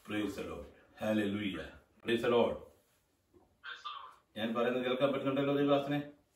Price the Lord. Hallelujah. Praise the Lord. ഞാൻ പറയുന്നത് കേൾക്കാൻ പറ്റുന്നുണ്ടല്ലോ ദൈവാസനെ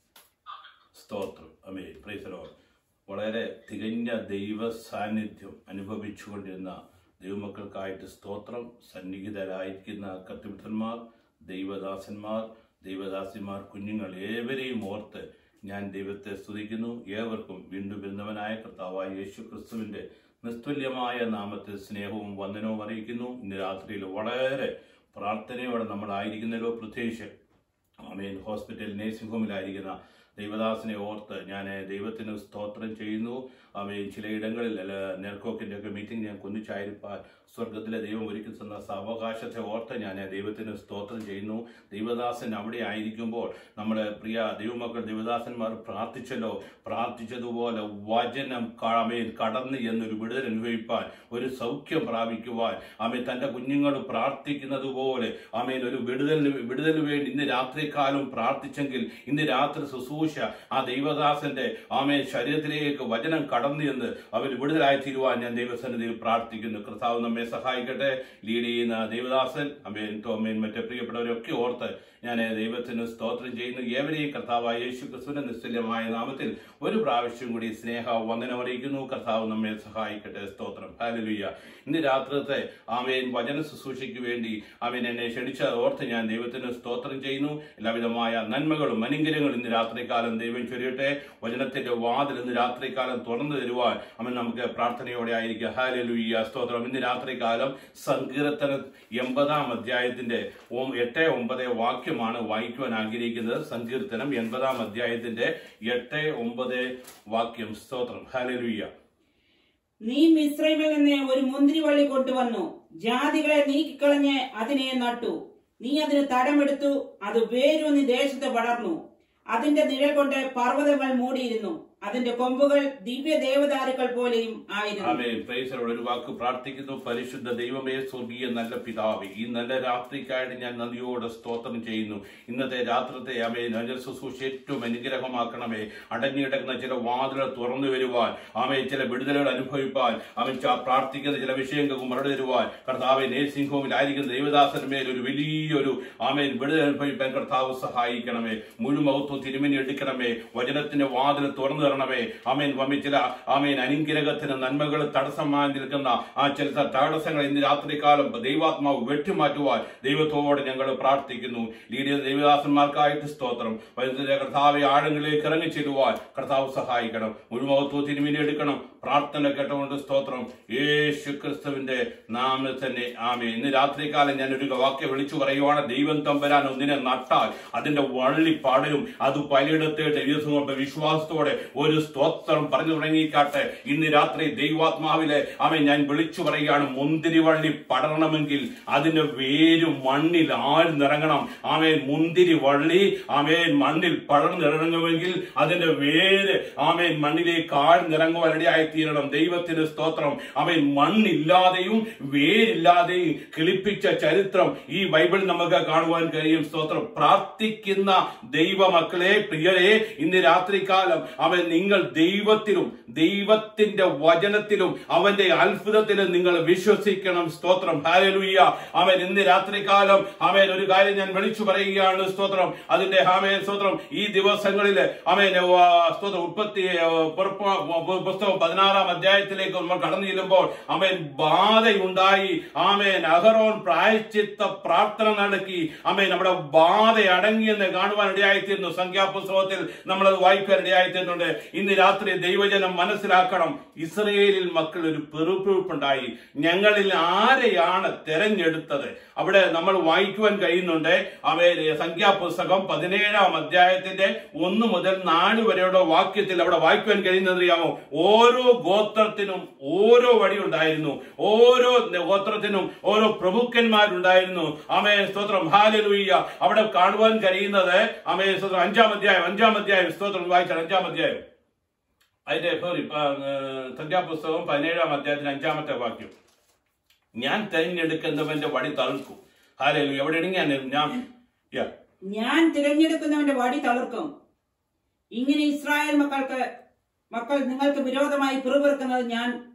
സ്തോത്രം അമേ പ്രൈസ് the Lord. വളരെ തികഞ്ഞ ദൈവ സാന്നിധ്യം അനുഭവിച്ചുകൊണ്ടിരുന്ന ദൈവമക്കൾക്കായിട്ട് സ്തോത്രം സന്നിഹിതരായിരിക്കുന്ന കർത്തൃപുത്രന്മാർ ദൈവദാസന്മാർ ദൈവദാസിമാർ കുഞ്ഞുങ്ങൾ ഏവരെയും ഓർത്ത് ഞാൻ ദൈവത്തെ സ്തുതിക്കുന്നു ഏവർക്കും വീണ്ടും വരുന്നവനായ കർത്താവായ യേശു ക്രിസ്തുവിന്റെ നിസ്തുല്യമായ നാമത്തിൽ സ്നേഹവും വന്ദനവും അറിയിക്കുന്നു ഇന്ന് രാത്രിയിൽ വളരെ പ്രാർത്ഥനയോടെ നമ്മളായിരിക്കുന്നല്ലോ പ്രത്യേകിച്ച് ആമേൻ ഹോസ്പിറ്റൽ നേഴ്സിംഗ് ഹോമിലായിരിക്കുന്ന ദൈവദാസനെ ഓർത്ത് ഞാൻ ദൈവത്തിന് സ്തോത്രം ചെയ്യുന്നു ആമേൻ ചിലയിടങ്ങളിൽ അല്ല നെർക്കോക്കിന്റെ ഒക്കെ മീറ്റിംഗ് ഞാൻ കുന്നിച്ചായിരിക്കാൻ സ്വർഗത്തിലെ ദൈവം ഒരുക്കി തന്ന സാവകാശത്തെ ഓർത്ത് ഞാൻ ദൈവത്തിന് സ്തോത്രം ചെയ്യുന്നു ദൈവദാസൻ അവിടെ ആയിരിക്കുമ്പോൾ നമ്മുടെ പ്രിയ ദൈവമക്കൾ ദൈവദാസന്മാർ പ്രാർത്ഥിച്ചല്ലോ പ്രാർത്ഥിച്ചതുപോലെ വചനം ആമേൻ കടന്ന് എന്നൊരു വിടുതൽ അനുഭവിപ്പാൻ ഒരു സൗഖ്യം പ്രാപിക്കുവാൻ ആമേൻ തന്റെ കുഞ്ഞുങ്ങൾ പ്രാർത്ഥിക്കുന്നത് പോലെ ആമേൻ ഒരു വിടുതലിന് വിടുതലിന് വേണ്ടി ഇന്ന് രാത്രികാലം പ്രാർത്ഥിച്ചെങ്കിൽ ഇന്ന് രാത്രി ശുശ്രൂഷ ആ ദൈവദാസന്റെ ആമേൻ ശരീരത്തിലേക്ക് വചനം കടന്നു എന്ന് അവർ വിടുതലായി തീരുവാൻ ഞാൻ ദൈവസന്നിധിയിൽ പ്രാർത്ഥിക്കുന്നു കർത്താവ് നമ്മെ സഹായിക്കട്ടെ ലീഡ് ചെയ്യുന്ന ദൈവദാസൻ അമേൻ തോമേൻ മറ്റേ പ്രിയപ്പെട്ടവരൊക്കെ ഓർത്ത് ഞാൻ ദൈവത്തിന് സ്തോത്രം ചെയ്യുന്നു ഏവരെയും കർത്താവായ യേശു ക്രിസ്തുവിന്റെ നിശ്ചല്യമായ നാമത്തിൽ ഒരു പ്രാവശ്യം കൂടി സ്നേഹ വന്ദനം അറിയിക്കുന്നു കർത്താവ് നമ്മെ സഹായിക്കട്ടെ സ്തോത്രം ഹാലലുയ്യ ഇന്ന് രാത്രിത്തെ ആമേൻ വചന ശുശ്രൂഷയ്ക്ക് വേണ്ടി അവൻ എന്നെ ക്ഷണിച്ച ഓർത്ത് ഞാൻ ദൈവത്തിന് സ്തോത്രം ചെയ്യുന്നു എല്ലാവിധമായ നന്മകളും അനുഗ്രഹങ്ങളും ഇന്ന് രാത്രികാലം ദൈവം ചൊരിയട്ടെ വചനത്തിന്റെ വാതിൽ ഇന്ന് രാത്രികാലം തുറന്നു തരുവാൻ അവൻ നമുക്ക് പ്രാർത്ഥനയോടെ ആയിരിക്കുക ഹാലലുയ്യ സ്തോത്രം ഇന്ന് രാത്രികാലം സങ്കീർത്തന എൺപതാം അധ്യായത്തിന്റെ ഓം എട്ട് ഒമ്പത് വാക്യമാണ് വായിക്കുവാൻ ആഗ്രഹിക്കുന്നത് സങ്കീർത്തനം എൺപതാം അധ്യായത്തിന്റെ എട്ട് ഒമ്പത് വാക്യം സ്തോത്രം ഹാലലുയ്യ നീ മിശ്രമിൽ നിന്ന് ഒരു മുന്തിരിവള്ളി കൊണ്ടുവന്നു ജാതികളെ നീക്കിക്കളഞ്ഞ് അതിനെ നട്ടു നീ അതിന് തടമെടുത്തു അത് വേരൂന്നി ദേശത്ത് വളർന്നു അതിന്റെ നിഴൽ കൊണ്ട് പർവ്വതങ്ങൾ മൂടിയിരുന്നു അതിന്റെ കൊമ്പുകൾ ദിവ്യ ദേവദാരുക്കൾ പോലെയും ആയിരുന്നു ആമേൻ പ്രൈസറോട് ഒരു വാക്ക് പ്രാർത്ഥിക്കുന്നു പരിശുദ്ധ ദൈവമേ സ്വർഗീയ നല്ല പിതാവേ ഈ നല്ല രാത്രിക്കായിട്ട് ഞാൻ നന്ദിയോടെ സ്തോത്രം ചെയ്യുന്നു ഇന്നത്തെ രാത്രത്തെ ആമേ നല്ല ശുശ്രൂഷ ഏറ്റവും അനുഗ്രഹമാക്കണമേ അടഞ്ഞിടക്കുന്ന ചില വാതിലുകൾ തുറന്നു വരുവാൻ ആമേ ചില വിടുതലുകൾ അനുഭവിപ്പാൻ അവൻ ചാ- പ്രാർത്ഥിക്കുന്ന ചില വിഷയങ്ങൾക്ക് മറുപടി തരുവാൻ കർത്താവെ നേഴ്സിംഗ് ഹോമിലായിരിക്കുന്ന ദേവദാസന് മേൽ ഒരു വലിയൊരു ആമേൻ വിടുതൽ അനുഭവിപ്പാൻ കർത്താവ് സഹായിക്കണമേ മുഴുമൗത്വം തിരുമനി എടുക്കണമേ വചനത്തിന്റെ വാതിൽ തുറന്നു തരണമേ ആമേൻ വമ്മി ചില ആമേൻ അനുഗ്രഹത്തിന് നന്മകൾ തടസ്സമായി നിൽക്കുന്ന ആ ചില തടസ്സങ്ങൾ ഇന്ന് രാത്രികാലം ദൈവാത്മാവ് വെട്ടിമാറ്റുവാൻ ദൈവത്തോട് ഞങ്ങൾ പ്രാർത്ഥിക്കുന്നു ലീഡിയ ദൈവദാസന്മാർക്കായിട്ട് സ്തോത്രം വൈദ്യുത കർത്താവെ ആഴങ്ങളിലേക്ക് ഇറങ്ങി ചെല്ലുവാൻ കർത്താവ് സഹായിക്കണം മുഴുമഹത്വം തിരുമിനി എടുക്കണം പ്രാർത്ഥന കേട്ടുകൊണ്ട് സ്തോത്രം യേശു ക്രിസ്തുവിന്റെ നാമത്തിൽ തന്നെ ആമേ ഇന്ന് രാത്രികാലം ഞാൻ ഒരു വാക്യം വിളിച്ചു പറയുവാണ് ദൈവം തമ്പരാൻ ഒന്നിനെ നട്ടാൽ അതിന്റെ വള്ളി പടരും അത് പലയിടത്തേട്ട് ദിവസം വിശ്വാസത്തോടെ ഒരു സ്തോത്രം പറഞ്ഞു തുടങ്ങിക്കാട്ടെ ഇന്ന് രാത്രി ദൈവാത്മാവിലെ ആമേ ഞാൻ വിളിച്ചു പറയുകയാണ് മുന്തിരി വള്ളി പടരണമെങ്കിൽ അതിന്റെ വേര് മണ്ണിൽ ആഴ്ന്നിറങ്ങണം ആമേൻ മുന്തിരി വള്ളി ആമേൻ മണ്ണിൽ പടർന്നിറങ്ങുമെങ്കിൽ അതിന്റെ വേര് ആമേൻ മണ്ണിലേക്ക് ആഴ്ന്നിറങ്ങുവാൻ ഇടയായി തീരണം ദൈവത്തിന് സ്തോത്രം അവൻ മണ്ണില്ലാതെയും വേരില്ലാതെയും കിളിപ്പിച്ച ചരിത്രം ഈ ബൈബിൾ നമുക്ക് കാണുവാൻ കഴിയും സ്തോത്രം പ്രാർത്ഥിക്കുന്ന ദൈവമക്കളെ പ്രിയരെ ഇന്ന് രാത്രികാലം അവൻ നിങ്ങൾ ദൈവത്തിലും ദൈവത്തിന്റെ വചനത്തിലും അവന്റെ അത്ഭുതത്തിലും നിങ്ങൾ വിശ്വസിക്കണം സ്തോത്രം ഹാലലുയ്യ അവൻ ഇന്ന് രാത്രികാലം അവൻ ഒരു കാര്യം ഞാൻ വിളിച്ചു പറയുകയാണ് സ്തോത്രം അതിന്റെ ഹാമേൻ സ്തോത്രം ഈ ദിവസങ്ങളിൽ അവൻ സ്തോത്രം ഉற்பത്തി ആ, പുറപ്പ- പു- പുസ്തകം പതിനാറാം അധ്യായത്തിലേക്ക് നമ്മൾ കടന്നു ചെല്ലുമ്പോൾ അവൻ ബാധയുണ്ടായി ആമേൻ അഹറോൻ പ്രായശ്ചിത്ത പ്രാർത്ഥന നടക്കി ആമേൻ നമ്മുടെ ബാധ അടങ്ങിയെന്ന് കാണുവാൻ ഇടയായിത്തീരുന്നു സംഖ്യാപുസ്തകത്തിൽ നമ്മളത് വായിക്കാൻ ഇടയായിത്തീരുന്നുണ്ട് ഇന്ന് രാത്രി ദൈവജനം മനസ്സിലാക്കണം ഇസ്രയേലിൽ മക്കൾ ഒരു പെറുപ്പിറുപ്പുണ്ടായി ഞങ്ങളിൽ ആരെയാണ് തെരഞ്ഞെടുത്തത് അവിടെ നമ്മൾ വായിക്കുവാൻ കഴിയുന്നുണ്ട് അവൻ സംഖ്യാപുസ്തകം പതിനേഴാം അധ്യായത്തിന്റെ ഒന്ന് മുതൽ നാല് വരെയുള്ള വാക്യത്തിൽ അവിടെ വായിക്കുവാൻ കഴിയുന്നത് അറിയാമോ ഓരോ ഗോത്രത്തിനും ഓരോ വഴി ഉണ്ടായിരുന്നു ഓരോ ഗോത്രത്തിനും ഓരോ പ്രഭുക്കന്മാരുണ്ടായിരുന്നു അമേ സ്തോത്രം ഹാലലുയ്യ അവിടെ കാണുവാൻ കഴിയുന്നത് അമേ സ്തോത്രം അഞ്ചാം അധ്യായം അഞ്ചാം അധ്യായം സ്തോത്രം വായിച്ചാൽ അഞ്ചാം അധ്യായം അതിന്റെ സോറി സംഖ്യാപുസ്തകം പതിനേഴാം അധ്യായത്തിന് അഞ്ചാമത്തെ വാക്യം ഞാൻ തെരഞ്ഞെടുക്കുന്നവന്റെ വഴി തളുക്കും ഹാലലു എവിടെയാണെങ്കിൽ ഞാൻ ഞാൻ yeah. ഞാൻ തിരഞ്ഞെടുക്കുന്നവന്റെ വടി തളിർക്കും ഇങ്ങനെ ഇസ്രായേൽ മക്കൾക്ക് മക്കൾ നിങ്ങൾക്ക് വിരോധമായി പിറുപിറുക്കുന്നത് ഞാൻ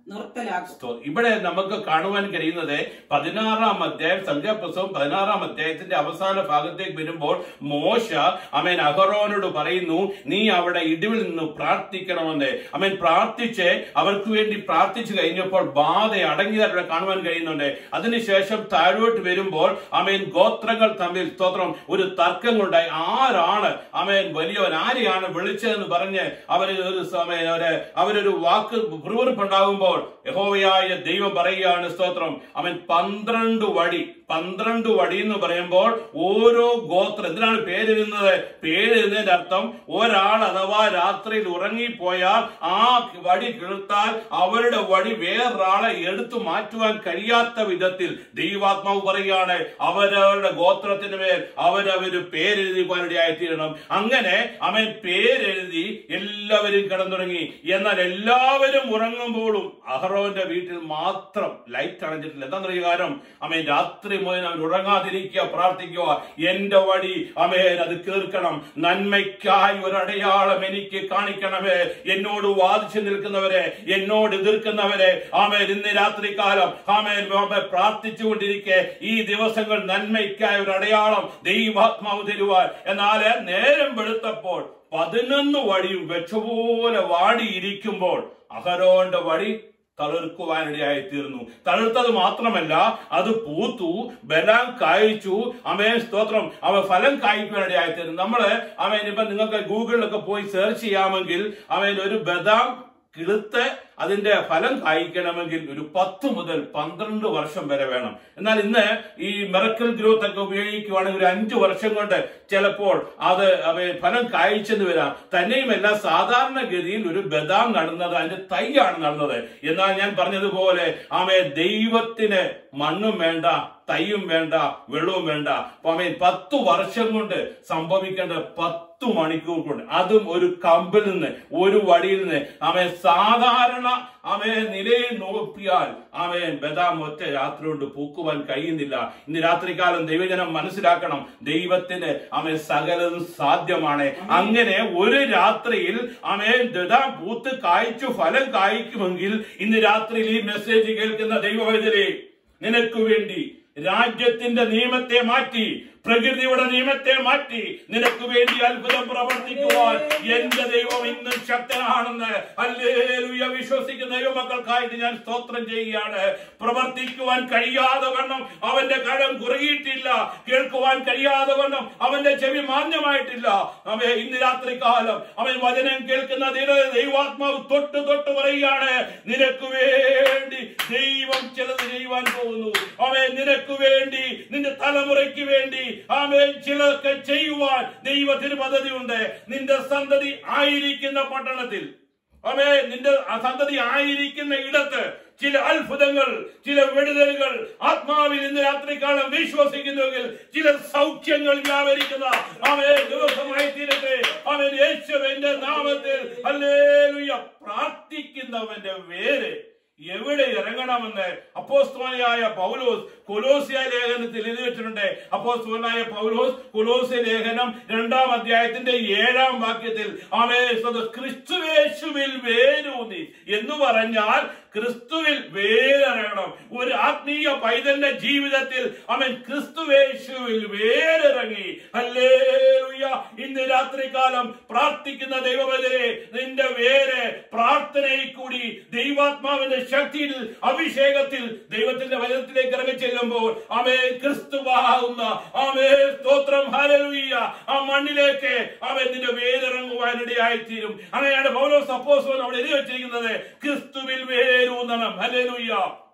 നിർത്തലാക്കും സ്തോത്രം. ഇവിടെ നമുക്ക് കാണുവാൻ കഴിയുന്നത് പതിനാറാം അധ്യായം സംഖ്യാപുസ്തകം പതിനാറാം അധ്യായത്തിന്റെ അവസാന ഭാഗത്തേക്ക് വരുമ്പോൾ മോശ അമേൻ അഹറോനോട് പറയുന്നു നീ അവിടെ ഇടിവിൽ നിന്ന് പ്രാർത്ഥിക്കണമെന്ന് അമേൻ പ്രാർത്ഥിച്ച് അവർക്ക് വേണ്ടി പ്രാർത്ഥിച്ചു കഴിഞ്ഞപ്പോൾ ബാധ അടങ്ങിയതായിട്ട് ഇവിടെ കാണുവാൻ കഴിയുന്നുണ്ട് അതിനുശേഷം താഴോട്ട് വരുമ്പോൾ അമേൻ ഗോത്രങ്ങൾ തമ്മിൽ സ്തോത്രം ഒരു തർക്കങ്ങളുണ്ടായി ആരാണ് അമേൻ വലിയവൻ ആരെയാണ് വിളിച്ചതെന്ന് പറഞ്ഞ് അവര് ഒരു സമയം അവര് അവരൊരു വാക്ക് പിറുപിറുപ്പുണ്ടാകുമ്പോൾ യഹോവയായ ദൈവം പറയുകയാണ് സ്തോത്രം അവൻ പന്ത്രണ്ട് വടി പന്ത്രണ്ട് വടി എന്ന് പറയുമ്പോൾ ഓരോ ഗോത്രം എന്തിനാണ് പേരിടുന്നത് പേരിടുന്നതിന്റെ അർത്ഥം ഒരാൾ അഥവാ രാത്രിയിൽ ഉറങ്ങിപ്പോയാൽ ആ വടി കിളുത്താൽ അവരുടെ വടി വേറൊരാളെ എടുത്തു മാറ്റുവാൻ കഴിയാത്ത വിധത്തിൽ ദൈവാത്മാവ് പറയുകയാണ് അവരവരുടെ ഗോത്രത്തിന് മേൽ അവരവര് പേരെഴുതിക്കുവാനിടയായി തീരണം അങ്ങനെ അവൻ പേരെഴുതി എല്ലാവരും കിടന്നുറങ്ങി എന്നാൽ എല്ലാവരും ഉറങ്ങുമ്പോഴും അഹറോന്റെ വീട്ടിൽ മാത്രം ലൈറ്റ് അണഞ്ഞിട്ടില്ല എന്താണെന്നറിയ കാരണം അമേൻ രാത്രി മുതൽ അവൻ ഉറങ്ങാതിരിക്കുക പ്രാർത്ഥിക്കുക എന്റെ വഴി അമേൻ അത് കേൾക്കണം നന്മയ്ക്കായി ഒരു അടയാളം എനിക്ക് കാണിക്കണമേ എന്നോട് വാദിച്ചു നിൽക്കുന്നവരെ എന്നോട് എതിർക്കുന്നവരെ ആമേൻ ഇന്ന് രാത്രികാലം ആമേൻ ആമേൻ പ്രാർത്ഥിച്ചുകൊണ്ടിരിക്കെ ഈ ദിവസങ്ങൾ നന്മയ്ക്കായി ഒരു അടയാളം ദൈവാത്മാവ് തരുവാൻ എന്നാൽ നേരം വെളുത്തപ്പോൾ പതിനൊന്ന് വടിയും വെച്ചപോലെ വാടിയിരിക്കുമ്പോൾ അഹരോന്റെ വടി തളിർക്കുവാനിടയായി തീർന്നു തളിർത്തത് മാത്രമല്ല അത് പൂത്തു ബലാം കായ്ച്ചു അമേൻ സ്തോത്രം അവ ഫലം കായ്ക്കുവാനിടയായി തീർന്നു നമ്മള് അവൻ ഇപ്പൊ നിങ്ങൾക്ക് ഗൂഗിളിലൊക്കെ പോയി സെർച്ച് ചെയ്യാമെങ്കിൽ അവൻ ഒരു ബദാം കിളുത്ത് അതിന്റെ ഫലം കായ്ക്കണമെങ്കിൽ ഒരു പത്ത് മുതൽ പന്ത്രണ്ട് വർഷം വരെ വേണം എന്നാൽ ഇന്ന് ഈ മെറക്കൽ ഗ്രോത്ത് ഒക്കെ ഉപയോഗിക്കുവാണെങ്കിൽ ഒരു അഞ്ചു വർഷം കൊണ്ട് ചിലപ്പോൾ അത് അവ- ഫലം കായ്ച്ചെന്ന് വരാം തന്നെയുമല്ല സാധാരണഗതിയിൽ ഒരു ബദാം നടുന്നത് അതിന്റെ തൈയാണ് നടുന്നത് എന്നാൽ ഞാൻ പറഞ്ഞതുപോലെ ആമേ ദൈവത്തിന് മണ്ണും വേണ്ട തൈയും വേണ്ട വെള്ളവും വേണ്ട അപ്പൊ അവൻ പത്തു വർഷം കൊണ്ട് സംഭവിക്കേണ്ട പത്ത് പത്തു മണിക്കൂർ കൊണ്ട് അതും ഒരു കമ്പിൽ നിന്ന് ഒരു വടിയിൽ നിന്ന് അവൻ സാധാരണ അവൻ നിലയിൽ നോക്കിയാൽ അവൻ ബദാം ഒറ്റ രാത്രി കൊണ്ട് പൂക്കുവാൻ കഴിയുന്നില്ല ഇന്ന് രാത്രികാലം ദൈവജനം മനസ്സിലാക്കണം ദൈവത്തിന് അവൻ സകലതും സാധ്യമാണ് അങ്ങനെ ഒരു രാത്രിയിൽ അവൻ ബദാം പൂത്ത് കായ്ച്ചു ഫലം കായ്ക്കുമെങ്കിൽ ഇന്ന് രാത്രിയിൽ ഈ മെസ്സേജ് കേൾക്കുന്ന ദൈവവൈദ്യരെ നിനക്ക് വേണ്ടി രാജ്യത്തിന്റെ നിയമത്തെ മാറ്റി പ്രകൃതിയുടെ നിയമത്തെ മാറ്റി നിനക്ക് വേണ്ടി അത്ഭുതം പ്രവർത്തിക്കുവാൻ എന്റെ ദൈവം ഇന്നും ശക്തനാണെന്ന് അല്ലേലുയ വിശ്വസിക്കുന്ന ദൈവമക്കൾക്കായിട്ട് ഞാൻ സ്തോത്രം ചെയ്യുകയാണ് പ്രവർത്തിക്കുവാൻ കഴിയാതെ വണ്ണം അവന്റെ കഴം കുറുകിയിട്ടില്ല കേൾക്കുവാൻ കഴിയാതെ വണ്ണം അവന്റെ ചെവി മാന്യമായിട്ടില്ല അവൻ ഇന്ന് രാത്രി കാലം അവൻ വചനം കേൾക്കുന്ന ദൈവ- ദൈവാത്മാവ് തൊട്ട് തൊട്ട് പറയുകയാണ് നിനക്ക് വേണ്ടി ദൈവം ചിലത് ചെയ്യുവാൻ പോകുന്നു അവൻ നിനക്ക് വേണ്ടി നിന്റെ തലമുറയ്ക്ക് വേണ്ടി ആമേൻ ചിലതൊക്കെ ചെയ്യുവാൻ ദൈവത്തിന് പദ്ധതിയുണ്ട് നിന്റെ സന്തതി ആയിരിക്കുന്ന പട്ടണത്തിൽ അവേ നിന്റെ ആ സന്തതി ആയിരിക്കുന്ന ഇടത്ത് ചില അത്ഭുതങ്ങൾ ചില വിടുതലുകൾ ആത്മാവിൽ ഇന്ന് രാത്രികാലം വിശ്വസിക്കുന്നുവെങ്കിൽ ചില സൗഖ്യങ്ങൾ വ്യാപരിക്കുന്ന അവൻ ദിവസമായി തീരട്ടെ അവൻ യേശുവിന്റെ നാമത്തിൽ അല്ലേലുയ പ്രാർത്ഥിക്കുന്നവന്റെ വേര് എവിടെ ഇറങ്ങണമെന്ന് അപ്പോസ്തോനായ പൗലോസ് കൊലോസിയ ലേഖനത്തിൽ എഴുതി വെച്ചിട്ടുണ്ട് അപ്പോസ്തോനായ പൗലോസ് കൊലോസിയ ലേഖനം രണ്ടാം അധ്യായത്തിന്റെ ഏഴാം വാക്യത്തിൽ അവേ ക്രിസ്തുവേശുവിൽ വേരൂന്നി എന്ന് പറഞ്ഞാൽ ക്രിസ്തുവിൽ വേരിറങ്ങണം ഒരു ആത്മീയ പൈതന്റെ ജീവിതത്തിൽ അവൻ ക്രിസ്തുവേശുവിൽ വേരിറങ്ങി ഹല്ലേലൂയ ഇന്ന് രാത്രികാലം പ്രാർത്ഥിക്കുന്ന ദൈവവചരെ നിന്റെ വേര് പ്രാർത്ഥനയിൽ കൂടി ദൈവാത്മാവിന്റെ ശക്തിയിൽ അഭിഷേകത്തിൽ ദൈവത്തിന്റെ വചനത്തിലേക്ക് ഇറങ്ങി ചെല്ലുമ്പോൾ അവേ ക്രിസ്തുവാകുന്ന അവേ സ്തോത്രം ഹല്ലേലൂയ ആ മണ്ണിലേക്ക് അവൻ നിന്റെ വേരിറങ്ങുവാനിടയായി തീരും അങ്ങനെയാണ് പൗലോസ് അപ്പോസ്തലൻ അവിടെ എഴുതി വെച്ചിരിക്കുന്നത് ക്രിസ്തുവിൽ വേരൂന്നണം ഹല്ലേലൂയ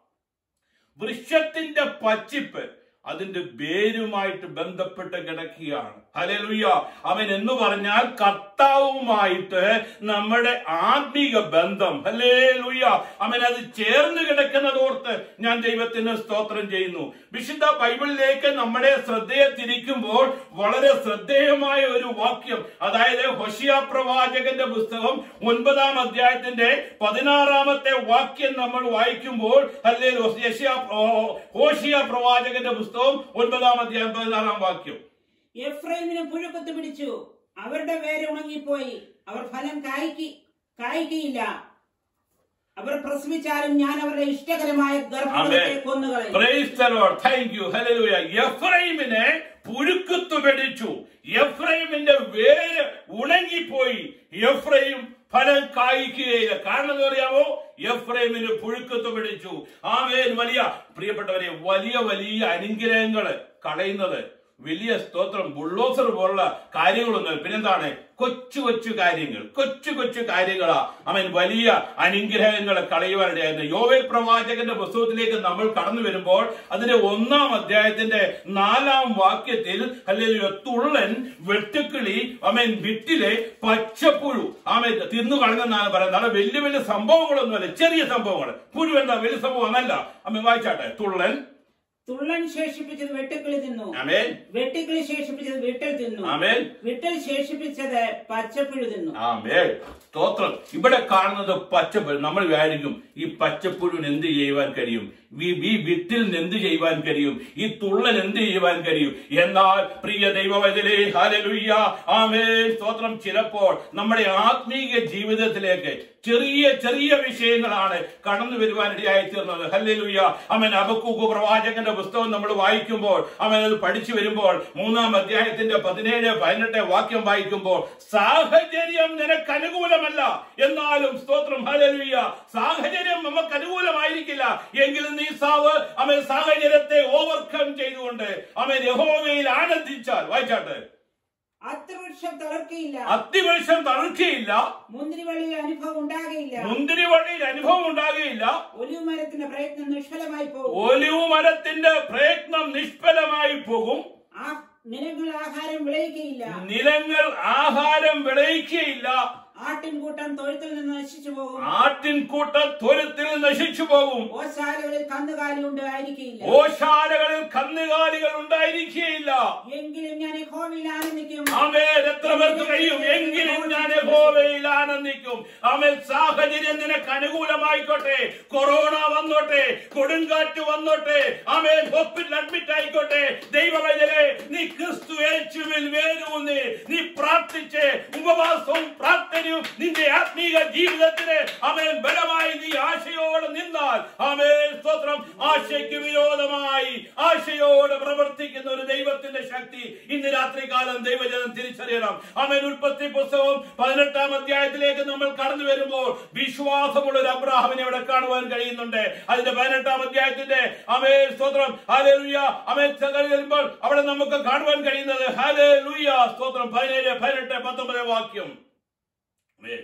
വൃക്ഷത്തിന്റെ പച്ചിപ്പ് അതിന്റെ വേരുമായിട്ട് ബന്ധപ്പെട്ട് കിടക്കുകയാണ് ഹലലുയ്യ അവൻ എന്ന് പറഞ്ഞാൽ കർത്താവുമായിട്ട് നമ്മുടെ ആത്മീക ബന്ധം ഹലേ ലുയ്യ അവൻ അത് ചേർന്ന് കിടക്കുന്നതോർത്ത് ഞാൻ ദൈവത്തിന് സ്തോത്രം ചെയ്യുന്നു വിശുദ്ധ ബൈബിളിലേക്ക് നമ്മുടെ ശ്രദ്ധയെ തിരിക്കുമ്പോൾ വളരെ ശ്രദ്ധേയമായ ഒരു വാക്യം അതായത് ഹൊഷിയ പ്രവാചകന്റെ പുസ്തകം ഒൻപതാം അധ്യായത്തിന്റെ പതിനാറാമത്തെ വാക്യം നമ്മൾ വായിക്കുമ്പോൾ അല്ലേ ഹോഷിയ പ്രവാചകന്റെ പുസ്തകം ഒൻപതാം അധ്യായം പതിനാറാം വാക്യം എഫ്രൈമിന് പുഴുക്കത്ത് പിടിച്ചു അവരുടെ വേര് ഉണങ്ങിപ്പോയി അവർ ഫലം കായ്ക്കി കായ്ക്കയില്ല അവർ പ്രസവിച്ചാലും ഞാൻ അവരുടെ ഇഷ്ടകരമായ ഗർഭത്തെ Amen. കൊന്നുകളയും Praise the Lord. Thank you. Hallelujah. എഫ്രൈമിനെ പുഴുക്കുത്തു പിടിച്ചു എഫ്രൈമിന്റെ വേര് ഉണങ്ങിപ്പോയി എഫ്രൈം ഫലം കായ്ക്കുകയില്ല കാരണം എന്താ അറിയാമോ എഫ്രൈമിന് പുഴുക്കത്ത് പിടിച്ചു ആമേൻ വലിയ പ്രിയപ്പെട്ടവരെ വലിയ വലിയ അനുഗ്രഹങ്ങള് കളയുന്നത് വലിയ സ്തോത്രം ബുള്ളോസർ പോലുള്ള കാര്യങ്ങളൊന്നും പിന്നെന്താണ് കൊച്ചു കൊച്ചു കാര്യങ്ങൾ കൊച്ചു കൊച്ചു കാര്യങ്ങളാ അവൻ വലിയ അനുഗ്രഹങ്ങൾ കളയുവാനിടയായിരുന്നു യോവേൽ പ്രവാചകന്റെ പുസ്തകത്തിലേക്ക് നമ്മൾ കടന്നു വരുമ്പോൾ അതിന്റെ ഒന്നാം അധ്യായത്തിന്റെ നാലാം വാക്യത്തിൽ അല്ലെങ്കിൽ തുള്ളൻ വെട്ടുക്കിളി അവൻ വിട്ടിലെ പച്ചപ്പുഴു ആമൻ തിന്നു കളഞ്ഞെന്നാണ് പറയുന്നത് അവിടെ വലിയ വലിയ സംഭവങ്ങളൊന്നുമല്ല ചെറിയ സംഭവങ്ങൾ പുഴു എന്താ വലിയ സംഭവം എന്നല്ല അമ്മ വായിച്ചാട്ടെ തുള്ളൻ തുള്ളൻ ശേഷിപ്പിച്ചത് വെട്ടുക്കിളി തിന്നു ആമേൻ വെട്ടുക്കിളി ശേഷിപ്പിച്ചത് വിട്ടൽ തിന്നു ആമേൻ വിട്ടൽ ശേഷിപ്പിച്ചത് പച്ചപ്പുഴു തിന്നു ആമേൻ സ്തോത്രം ഇവിടെ കാണുന്നത് പച്ചപ്പുഴു നമ്മൾ വിചാരിക്കും ഈ പച്ചപ്പുഴുവിന് എന്ത് ചെയ്യുവാൻ കഴിയും ഈ ഈ വിത്തിൽ നിന്ന് എന്ത് ചെയ്യുവാൻ കഴിയും ഈ തുള്ളൻ എന്ത് ചെയ്യുവാൻ കഴിയും എന്നാൽ പ്രിയ ദൈവവൈതലേ ഹാലലുയ്യ ആമേൻ സ്തോത്രം ചിലപ്പോൾ നമ്മുടെ ആത്മീയ ജീവിതത്തിലേക്ക് ചെറിയ ചെറിയ വിഷയങ്ങളാണ് കടന്നു വരുവാനിടയായി തീർന്നത് ഹല്ലേലൂയ അവൻ അബക്കൂക്ക് പ്രവാചകന്റെ പുസ്തകം നമ്മൾ വായിക്കുമ്പോൾ അവൻ അത് പഠിച്ചു വരുമ്പോൾ മൂന്നാം അധ്യായത്തിന്റെ പതിനേഴ് പതിനെട്ട് വാക്യം വായിക്കുമ്പോൾ സാഹചര്യം നിനക്ക് അനുകൂലമല്ല എന്നാലും സ്തോത്രം ഹല്ലേലൂയ സാഹചര്യം നമുക്ക് അനുകൂലമായിരിക്കില്ല എങ്കിലും നീ സാവ് അവൻ സാഹചര്യത്തെ ഓവർകം ചെയ്തുകൊണ്ട് അവൻ യഹോവയിൽ ആനന്ദിച്ചാൽ വായിച്ചാട്ടെ അത്രവൃക്ഷം തളർക്കയില്ല അത്തിവർഷം തളർച്ചയില്ല മുന്തിരിവള്ളിയിൽ അനുഭവം ഉണ്ടാകയില്ല മുന്തിരി വഴിയിൽ അനുഭവം ഉണ്ടാകുകയില്ല ഒലിവ് മരത്തിന്റെ പ്രയത്നം നിഷ്ഫലമായി പോകും ഒലിവ് മരത്തിന്റെ പ്രയത്നം നിഷ്ഫലമായി പോകും ആ നിലങ്ങൾ ആഹാരം വിളയിക്കയില്ല നിലങ്ങൾ ആഹാരം വിളയിക്കുകയില്ല ആട്ടിൻകൂട്ടം തൊഴുത്തിൽ നിന്ന് നശിച്ചു പോകും ആട്ടിൻകൂട്ടം ത്വരത്തിൽ നശിച്ചു പോകും ഓശാലകളിൽ കന്നുകാലി ഉണ്ടായിരിക്കയില്ല ഓശാലകളിൽ കന്നുകാലികൾ ഉണ്ടായിരിക്കുകയില്ല എങ്കിലും ഞാൻ യഹോവയിൽ ആനന്ദിക്കും ആമേൻ എത്ര പേർക്ക് കഴിയും എങ്കിലും ഞാൻ യഹോവയിൽ ആനന്ദിക്കും ആമേൻ സാഹചര്യം നിനക്ക് അനുകൂലമായിക്കോട്ടെ കൊറോണ വന്നോട്ടെ കൊടുങ്കാറ്റ് വന്നോട്ടെ ആമേൻ ഹോസ്പിറ്റൽ അഡ്മിറ്റ് ആയിക്കോട്ടെ ദൈവവൈദ്യരെ നീ ക്രിസ്തു യേശുവിൽ വേരൂന്നി നീ പ്രാർത്ഥിച്ച് ഉപവാസവും പ്രാർത്ഥനയും നിന്റെ ആത്മീക ജീവിതത്തിന് ആമേൻ ബലമായി നീ ആശയോടെ നിന്നാൽ ആമേൻ സ്തോത്രം ആശയ്ക്ക് വിരോധമായി ആശയോടെ പ്രവർത്തിക്കുന്ന ഒരു ദൈവത്തിന്റെ ശക്തി ഇന്ന് രാത്രികാലം ദൈവജനം തിരിച്ചറിയണം ആമേൻ ഉൽപ്പത്തി പുസ്തകവും പതിനെട്ടാം അധ്യായത്തിലേക്ക് നമ്മൾ കടന്നു വരുമ്പോൾ വിശ്വാസമുള്ള ഒരു അബ്രാഹമിനെ അവിടെ കാണുവാൻ കഴിയുന്നുണ്ട് അതിന്റെ പതിനെട്ടാം അധ്യായത്തിന്റെ അമേ സ്തോത്രം ഹാലേ ലുയ്യ അമേ വരുമ്പോൾ അവിടെ നമുക്ക് കാണുവാൻ കഴിയുന്നത് ഹാലേ ലുയ്യ സ്തോത്രം പതിനേഴ് പതിനെട്ട് പത്തൊമ്പത് വാക്യം ആമേൻ.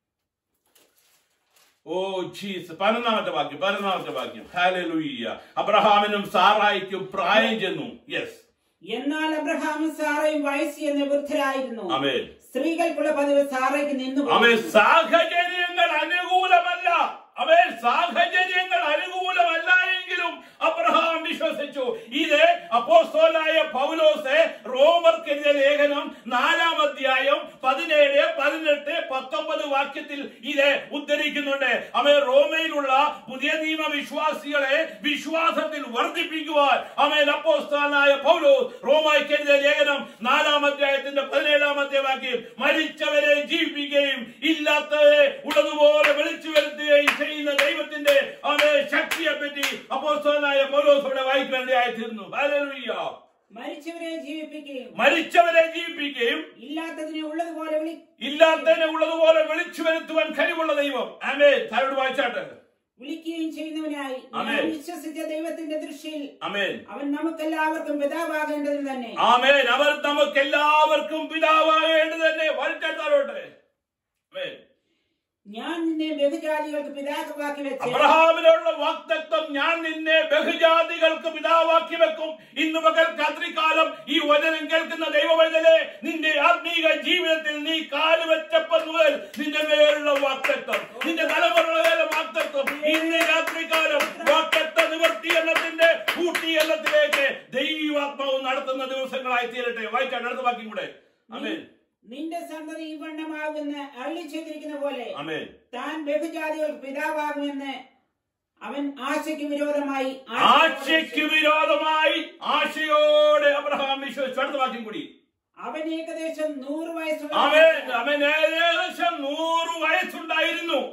ഓ ജീസ് പതിനൊന്നാമത്തെ വാക്യം പതിനൊന്നാമത്തെ വാക്യം ഹാലേ ലുയ്യ അബ്രഹാമിനും സാറായിക്കും പ്രായം ചെന്നു യെസ് എന്നാൽ അബ്രഹാമും സാറയും വയസ്സ് എന്ന് വൃദ്ധരായിരുന്നു അമേൻ സ്ത്രീകൾക്കുള്ള പതിവ് സാറയ്ക്ക് നിന്നു അവൻ സാഹചര്യങ്ങൾ അനുകൂലമല്ല അവൻ സാഹചര്യങ്ങൾ അനുകൂലമല്ല എങ്കിലും അബ്രഹാം വിശ്വസിച്ചു ഇത് അപ്പോസ്തോലായ പൗലോസ് റോമർക്കെതിരെ ലേഖനം നാലാം അധ്യായം പതിനേഴ് പതിനെട്ട് പത്തൊമ്പത് വാക്യത്തിൽ ഇത് ഉദ്ധരിക്കുന്നുണ്ട് അവൻ റോമയിലുള്ള പുതിയ നിയമ വിശ്വാസികളെ വിശ്വാസത്തിൽ വർദ്ധിപ്പിക്കുവാൻ അവൻ അപ്പോസ്തോലായ പൗലോസ് റോമയ്ക്കെതിരെ ലേഖനം നാലാം അധ്യായത്തിന്റെ പതിനേഴാമത്തെ വാക്യം മരിച്ചവരെ ജീവിപ്പിക്കുകയും ഇല്ലാത്തവരെ ഉള്ളതുപോലെ വിളിച്ചു വരുത്തുകയും ചെയ്യുന്ന ദൈവത്തിന്റെ അവനെ ശക്തിയെ പറ്റി അപ്പോസ്തലനായ പൗലോസ് ഇവിടെ വായിക്കേണ്ടതായി തീർന്നു ഹല്ലേലൂയ. മരിച്ചവരെ ജീവിപ്പിക്കുകയും മരിച്ചവരെ ജീവിപ്പിക്കുകയും ഇല്ലാത്തതിനെ ഉള്ളതുപോലെ വിളി ഇല്ലാത്തതിനെ ഉള്ളതുപോലെ വിളിച്ചു വരുത്തുവാൻ കഴിവുള്ള ദൈവം ആമേ താരോട് വായിച്ചാട്ടെ വിളിക്കുകയും ചെയ്യുന്നവനായി ഞാൻ ആമേൻ. വിശ്വസിച്ച ദൈവത്തിന്റെ ദൃഷ്ടിയിൽ അമേൻ അവൻ നമുക്കെല്ലാവർക്കും പിതാവാകേണ്ടതിന് തന്നെ ആമേൻ അവർ നമുക്ക് എല്ലാവർക്കും പിതാവാകേണ്ടത് തന്നെ വായിച്ചാട്ടോട്ടെ ആമേൻ ഞാൻ നിന്നെ ബഹുജാതികൾക്ക് പിതാവാക്കി വെച്ച് അബ്രഹാമിനുള്ള വാക്തത്വം ഞാൻ നിന്നെ ബഹുജാതികൾക്ക് പിതാവാക്കി വെക്കും ഇന്ന് പകൽ രാത്രികാലം ഈ വചനം കേൾക്കുന്ന ദൈവവൈതലെ നിന്റെ ആത്മീക ജീവിതത്തിൽ നീ കാലുവെച്ചപ്പം മുതൽ നിന്റെ മേലുള്ള വാക്തത്വം നിന്റെ തലമുറകളുടെ വാക്തത്വം ഇന്ന് രാത്രികാലം വാക്തത്വ നിവർത്തീകരണത്തിന്റെ പൂർത്തീകരണത്തിലേക്ക് ദൈവാത്മാവ് നടത്തുന്ന ദിവസങ്ങളായി തീരട്ടെ വായിച്ചാണ് അടുത്ത വാക്യം കൂടെ അമേൻ നിന്റെ സന്തതി ഈ വണ്ണമാകുമെന്ന് അള്ളി ചെയ്തിരിക്കുന്ന പോലെ അമേൻ താൻ ബഹുജാതികൾക്ക് പിതാവാകുമെന്ന് അവൻ ആശയ്ക്ക് വിരോധമായി ആശയ്ക്ക് വിരോധമായി ആശയോടെ അബ്രഹാം വിശ്വസിച്ചു അടുത്ത വാക്യം കൂടി അവൻ ഏകദേശം നൂറ് വയസ്സുള്ള അവൻ അവൻ ഏകദേശം നൂറ് വയസ്സുണ്ടായിരുന്നു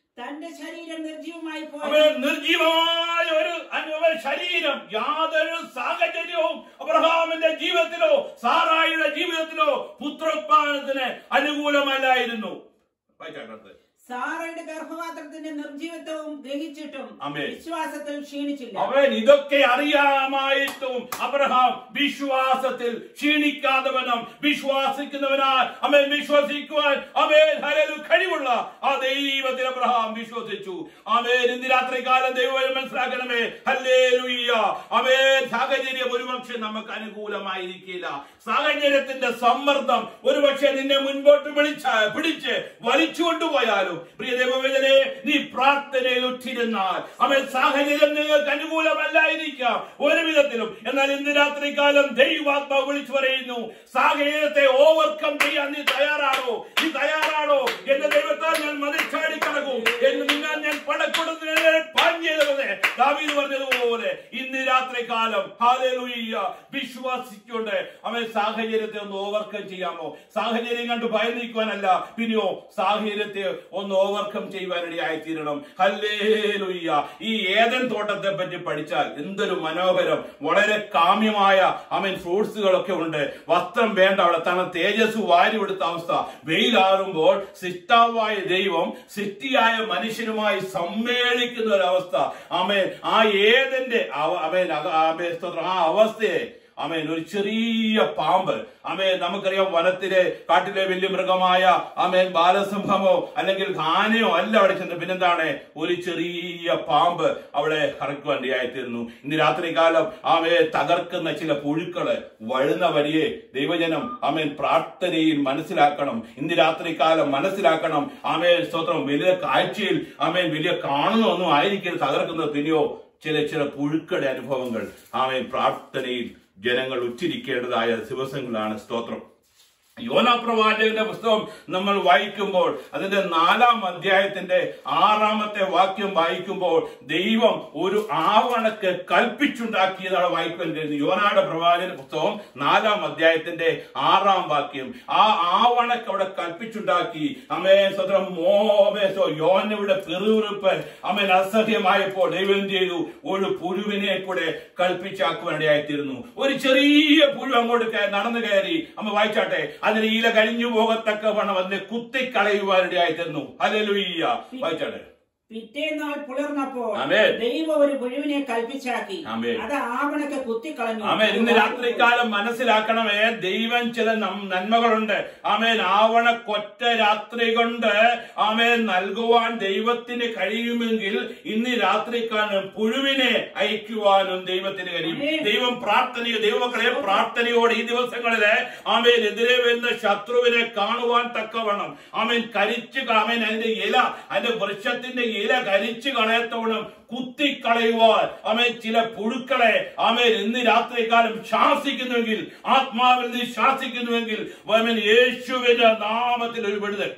തന്റെ ശരീരം നിർജീവമായി പോയി അവൻ നിർജീവമായ ഒരു അനുഭവ ശരീരം യാതൊരു സാഹചര്യവും അബ്രഹാമിന്റെ ജീവിതത്തിലോ സാറായിയുടെ ജീവിതത്തിലോ പുത്രോത്പാദനത്തിന് അനുകൂലമല്ലായിരുന്നു വായിച്ചാട്ടത് സാറയുടെ ഗർഭപാത്രത്തിന്റെ നിർജീവത്വവും ഗ്രഹിച്ചിട്ടും ആമേൻ. വിശ്വാസത്തിൽ ക്ഷീണിച്ചില്ല അവൻ ഇതൊക്കെ അറിയാമായിട്ടും അബ്രഹാം വിശ്വാസത്തിൽ ക്ഷീണിക്കാത്തവനും വിശ്വാസിക്കുന്നവനാൽ അവൻ വിശ്വസിക്കുവാൻ അവൻ ഹരലു കഴിവുള്ള ആ ദൈവത്തിൽ അബ്രഹാം വിശ്വസിച്ചു അവൻ ഇന്ന് രാത്രി കാലം ദൈവം മനസ്സിലാക്കണമേ ഹല്ലേ ലുയ്യ അവൻ സാഹചര്യം ഒരുപക്ഷെ നമുക്ക് അനുകൂലമായിരിക്കില്ല സാഹചര്യത്തിന്റെ സമ്മർദ്ദം ഒരുപക്ഷെ നിന്നെ മുൻപോട്ട് വിളിച്ച പിടിച്ച് വലിച്ചു കൊണ്ടുപോയാലും പ്രിയ ദൈവവേദനെ നീ പ്രാർത്ഥനയിൽ ഉറ്റിരുന്നാൽ അവൻ സാഹചര്യം നിങ്ങൾക്ക് അനുകൂലമല്ലായിരിക്കാം ഒരു വിധത്തിലും എന്നാൽ ഇന്ന് രാത്രി കാലം ദൈവാത്മാവ് വിളിച്ചു പറയുന്നു സാഹചര്യത്തെ ഓവർകം ചെയ്യാൻ നീ തയ്യാറാണോ നീ തയ്യാറാണോ എന്റെ ദൈവത്താൽ ഞാൻ മതിൽ ചാടിക്കടക്കും എന്ന് നിങ്ങൾ ഞാൻ പടക്കൊടുത്ത് പാഞ്ഞത് ദാവീദ് പറഞ്ഞതുപോലെ ഇന്ന് രാത്രി കാലം ഹാലേലൂയ്യ വിശ്വസിക്കൊണ്ട് അവൻ സാഹചര്യത്തെ ഒന്ന് ഓവർകം ചെയ്യാമോ സാഹചര്യം കണ്ട് ഭയന്നിരിക്കുവാനല്ല പിന്നെയോ സാഹചര്യത്തെ ഒന്ന് ഓവർകം ചെയ്യുവാനിടയായി തീരണം ഹല്ലേലൂയ്യ ഈ ഏതൻ തോട്ടത്തെ പറ്റി പഠിച്ചാൽ എന്തൊരു മനോഹരം വളരെ കാമ്യമായ അമീൻ ഫ്രൂട്ട്സുകളൊക്കെ ഉണ്ട് വസ്ത്രം വേണ്ട അവിടെ തന തേജസ് വാരി കൊടുത്ത അവസ്ഥ വെയിലാറുമ്പോൾ സിഷ്ടാവായ ദൈവം സിറ്റിയായ മനുഷ്യനുമായി സമ്മേളിക്കുന്ന ഒരു അവസ്ഥ അമേൻ ആ ഏതന്റെ അവ- അമേൻ അക- അമേൻ സ്തോത്രം ആ അവസ്ഥയെ അമേൻ ഒരു ചെറിയ പാമ്പ് അമേൻ നമുക്കറിയാം വനത്തിലെ കാട്ടിലെ വലിയ മൃഗമായ അമേൻ ബാലസിംഹമോ അല്ലെങ്കിൽ ആനയോ അല്ല അവിടെ ചെന്ന് പിന്നെന്താണ് ഒരു ചെറിയ പാമ്പ് അവിടെ കറക്കുവാണ്ടിയായിത്തീരുന്നു ഇന്ന് രാത്രി കാലം ആമേ തകർക്കുന്ന ചില പുഴുക്കള് വഴുന്ന വരിയെ ദൈവജനം അമേൻ പ്രാർത്ഥനയിൽ മനസ്സിലാക്കണം ഇന്ന് രാത്രി കാലം മനസ്സിലാക്കണം ആമേ സ്തോത്രം വലിയ കാഴ്ചയിൽ ആമേൻ വലിയ കാണുന്നൊന്നും ആയിരിക്കരുത് തകർക്കുന്നത് പിന്നെയോ ചില ചില പുഴുക്കളുടെ അനുഭവങ്ങൾ ആമേൻ പ്രാർത്ഥനയിൽ ജനങ്ങൾ ഉച്ചരിക്കേണ്ടതായ ദിവസങ്ങളാണ് സ്തോത്രം യോനാ പ്രവാചകന്റെ പുസ്തകം നമ്മൾ വായിക്കുമ്പോൾ അതിന്റെ നാലാം അധ്യായത്തിന്റെ ആറാമത്തെ വാക്യം വായിക്കുമ്പോൾ ദൈവം ഒരു ആവണക്ക് കൽപ്പിച്ചുണ്ടാക്കിയതാണ് വായിക്കാൻ കഴിയുന്നത് യോനായുടെ പ്രവാചകന്റെ പുസ്തകം നാലാം അധ്യായത്തിന്റെ ആറാം വാക്യം ആ ആവണക്ക് അവിടെ കൽപ്പിച്ചുണ്ടാക്കി അമേ സ്വതന്ത്രം മോമേസോ യോനയുടെ പെറുവിറുപ്പ് അമേൻ അസഹ്യമായപ്പോൾ ദൈവം എന്ത് ചെയ്തു ഒരു പുഴുവിനെ കൂടെ കൽപ്പിച്ചാക്കുവാനിടയായിത്തീരുന്നു ഒരു ചെറിയ പുഴു അങ്ങോട്ട് കയ- നടന്നു കയറി അമ്മ വായിച്ചാട്ടെ അതിന് ഈല കഴിഞ്ഞു പോകത്തക്ക വണ്ണം അതിനെ കുത്തിക്കളയുവാനിടയായിത്തീരുന്നു അല്ലേലുയ്യ വായിച്ചാട്ടെ പിറ്റേന്നാൾ പുലർന്നപ്പോൾ ആമേൻ. ദൈവം ഒരു പുഴുവിനെ കൽപ്പിച്ചാക്കി ആമേൻ. അത് ആവണക്ക് കുത്തിക്കളഞ്ഞു ആമേൻ ഇന്ന് രാത്രികാലം മനസ്സിലാക്കണമേ ദൈവം ചില നം- നന്മകളുണ്ട് ആമേൻ ആവണ കൊറ്റ രാത്രി കൊണ്ട് ആമേൻ നൽകുവാൻ ദൈവത്തിന് കഴിയുമെങ്കിൽ ഇന്ന് രാത്രിക്കാലം പുഴുവിനെ അയക്കുവാനും ദൈവത്തിന് കഴിയും ആമേൻ. ദൈവം പ്രാർത്ഥനയോ ദൈവമക്കളെ പ്രാർത്ഥനയോടെ ഈ ദിവസങ്ങളില് ആമേൻ എതിരെ വരുന്ന ശത്രുവിനെ കാണുവാൻ തക്കവണ്ണം ആമേൻ കരിച്ചു ആമേൻ അതിന്റെ ഇല അതിന്റെ വൃക്ഷത്തിന്റെ ഇല കരിച്ചു കളയത്തോണം കുത്തിക്കളയുവാൻ ആമേൻ ചില പുഴുക്കളെ ആമേൻ ഇന്ന് രാത്രികാലം ശാസിക്കുന്നുവെങ്കിൽ ആത്മാവിൽ നീ ശാസിക്കുന്നുവെങ്കിൽ ആമേൻ യേശുവിന്റെ നാമത്തിൽ ഒരു വിടുതൽ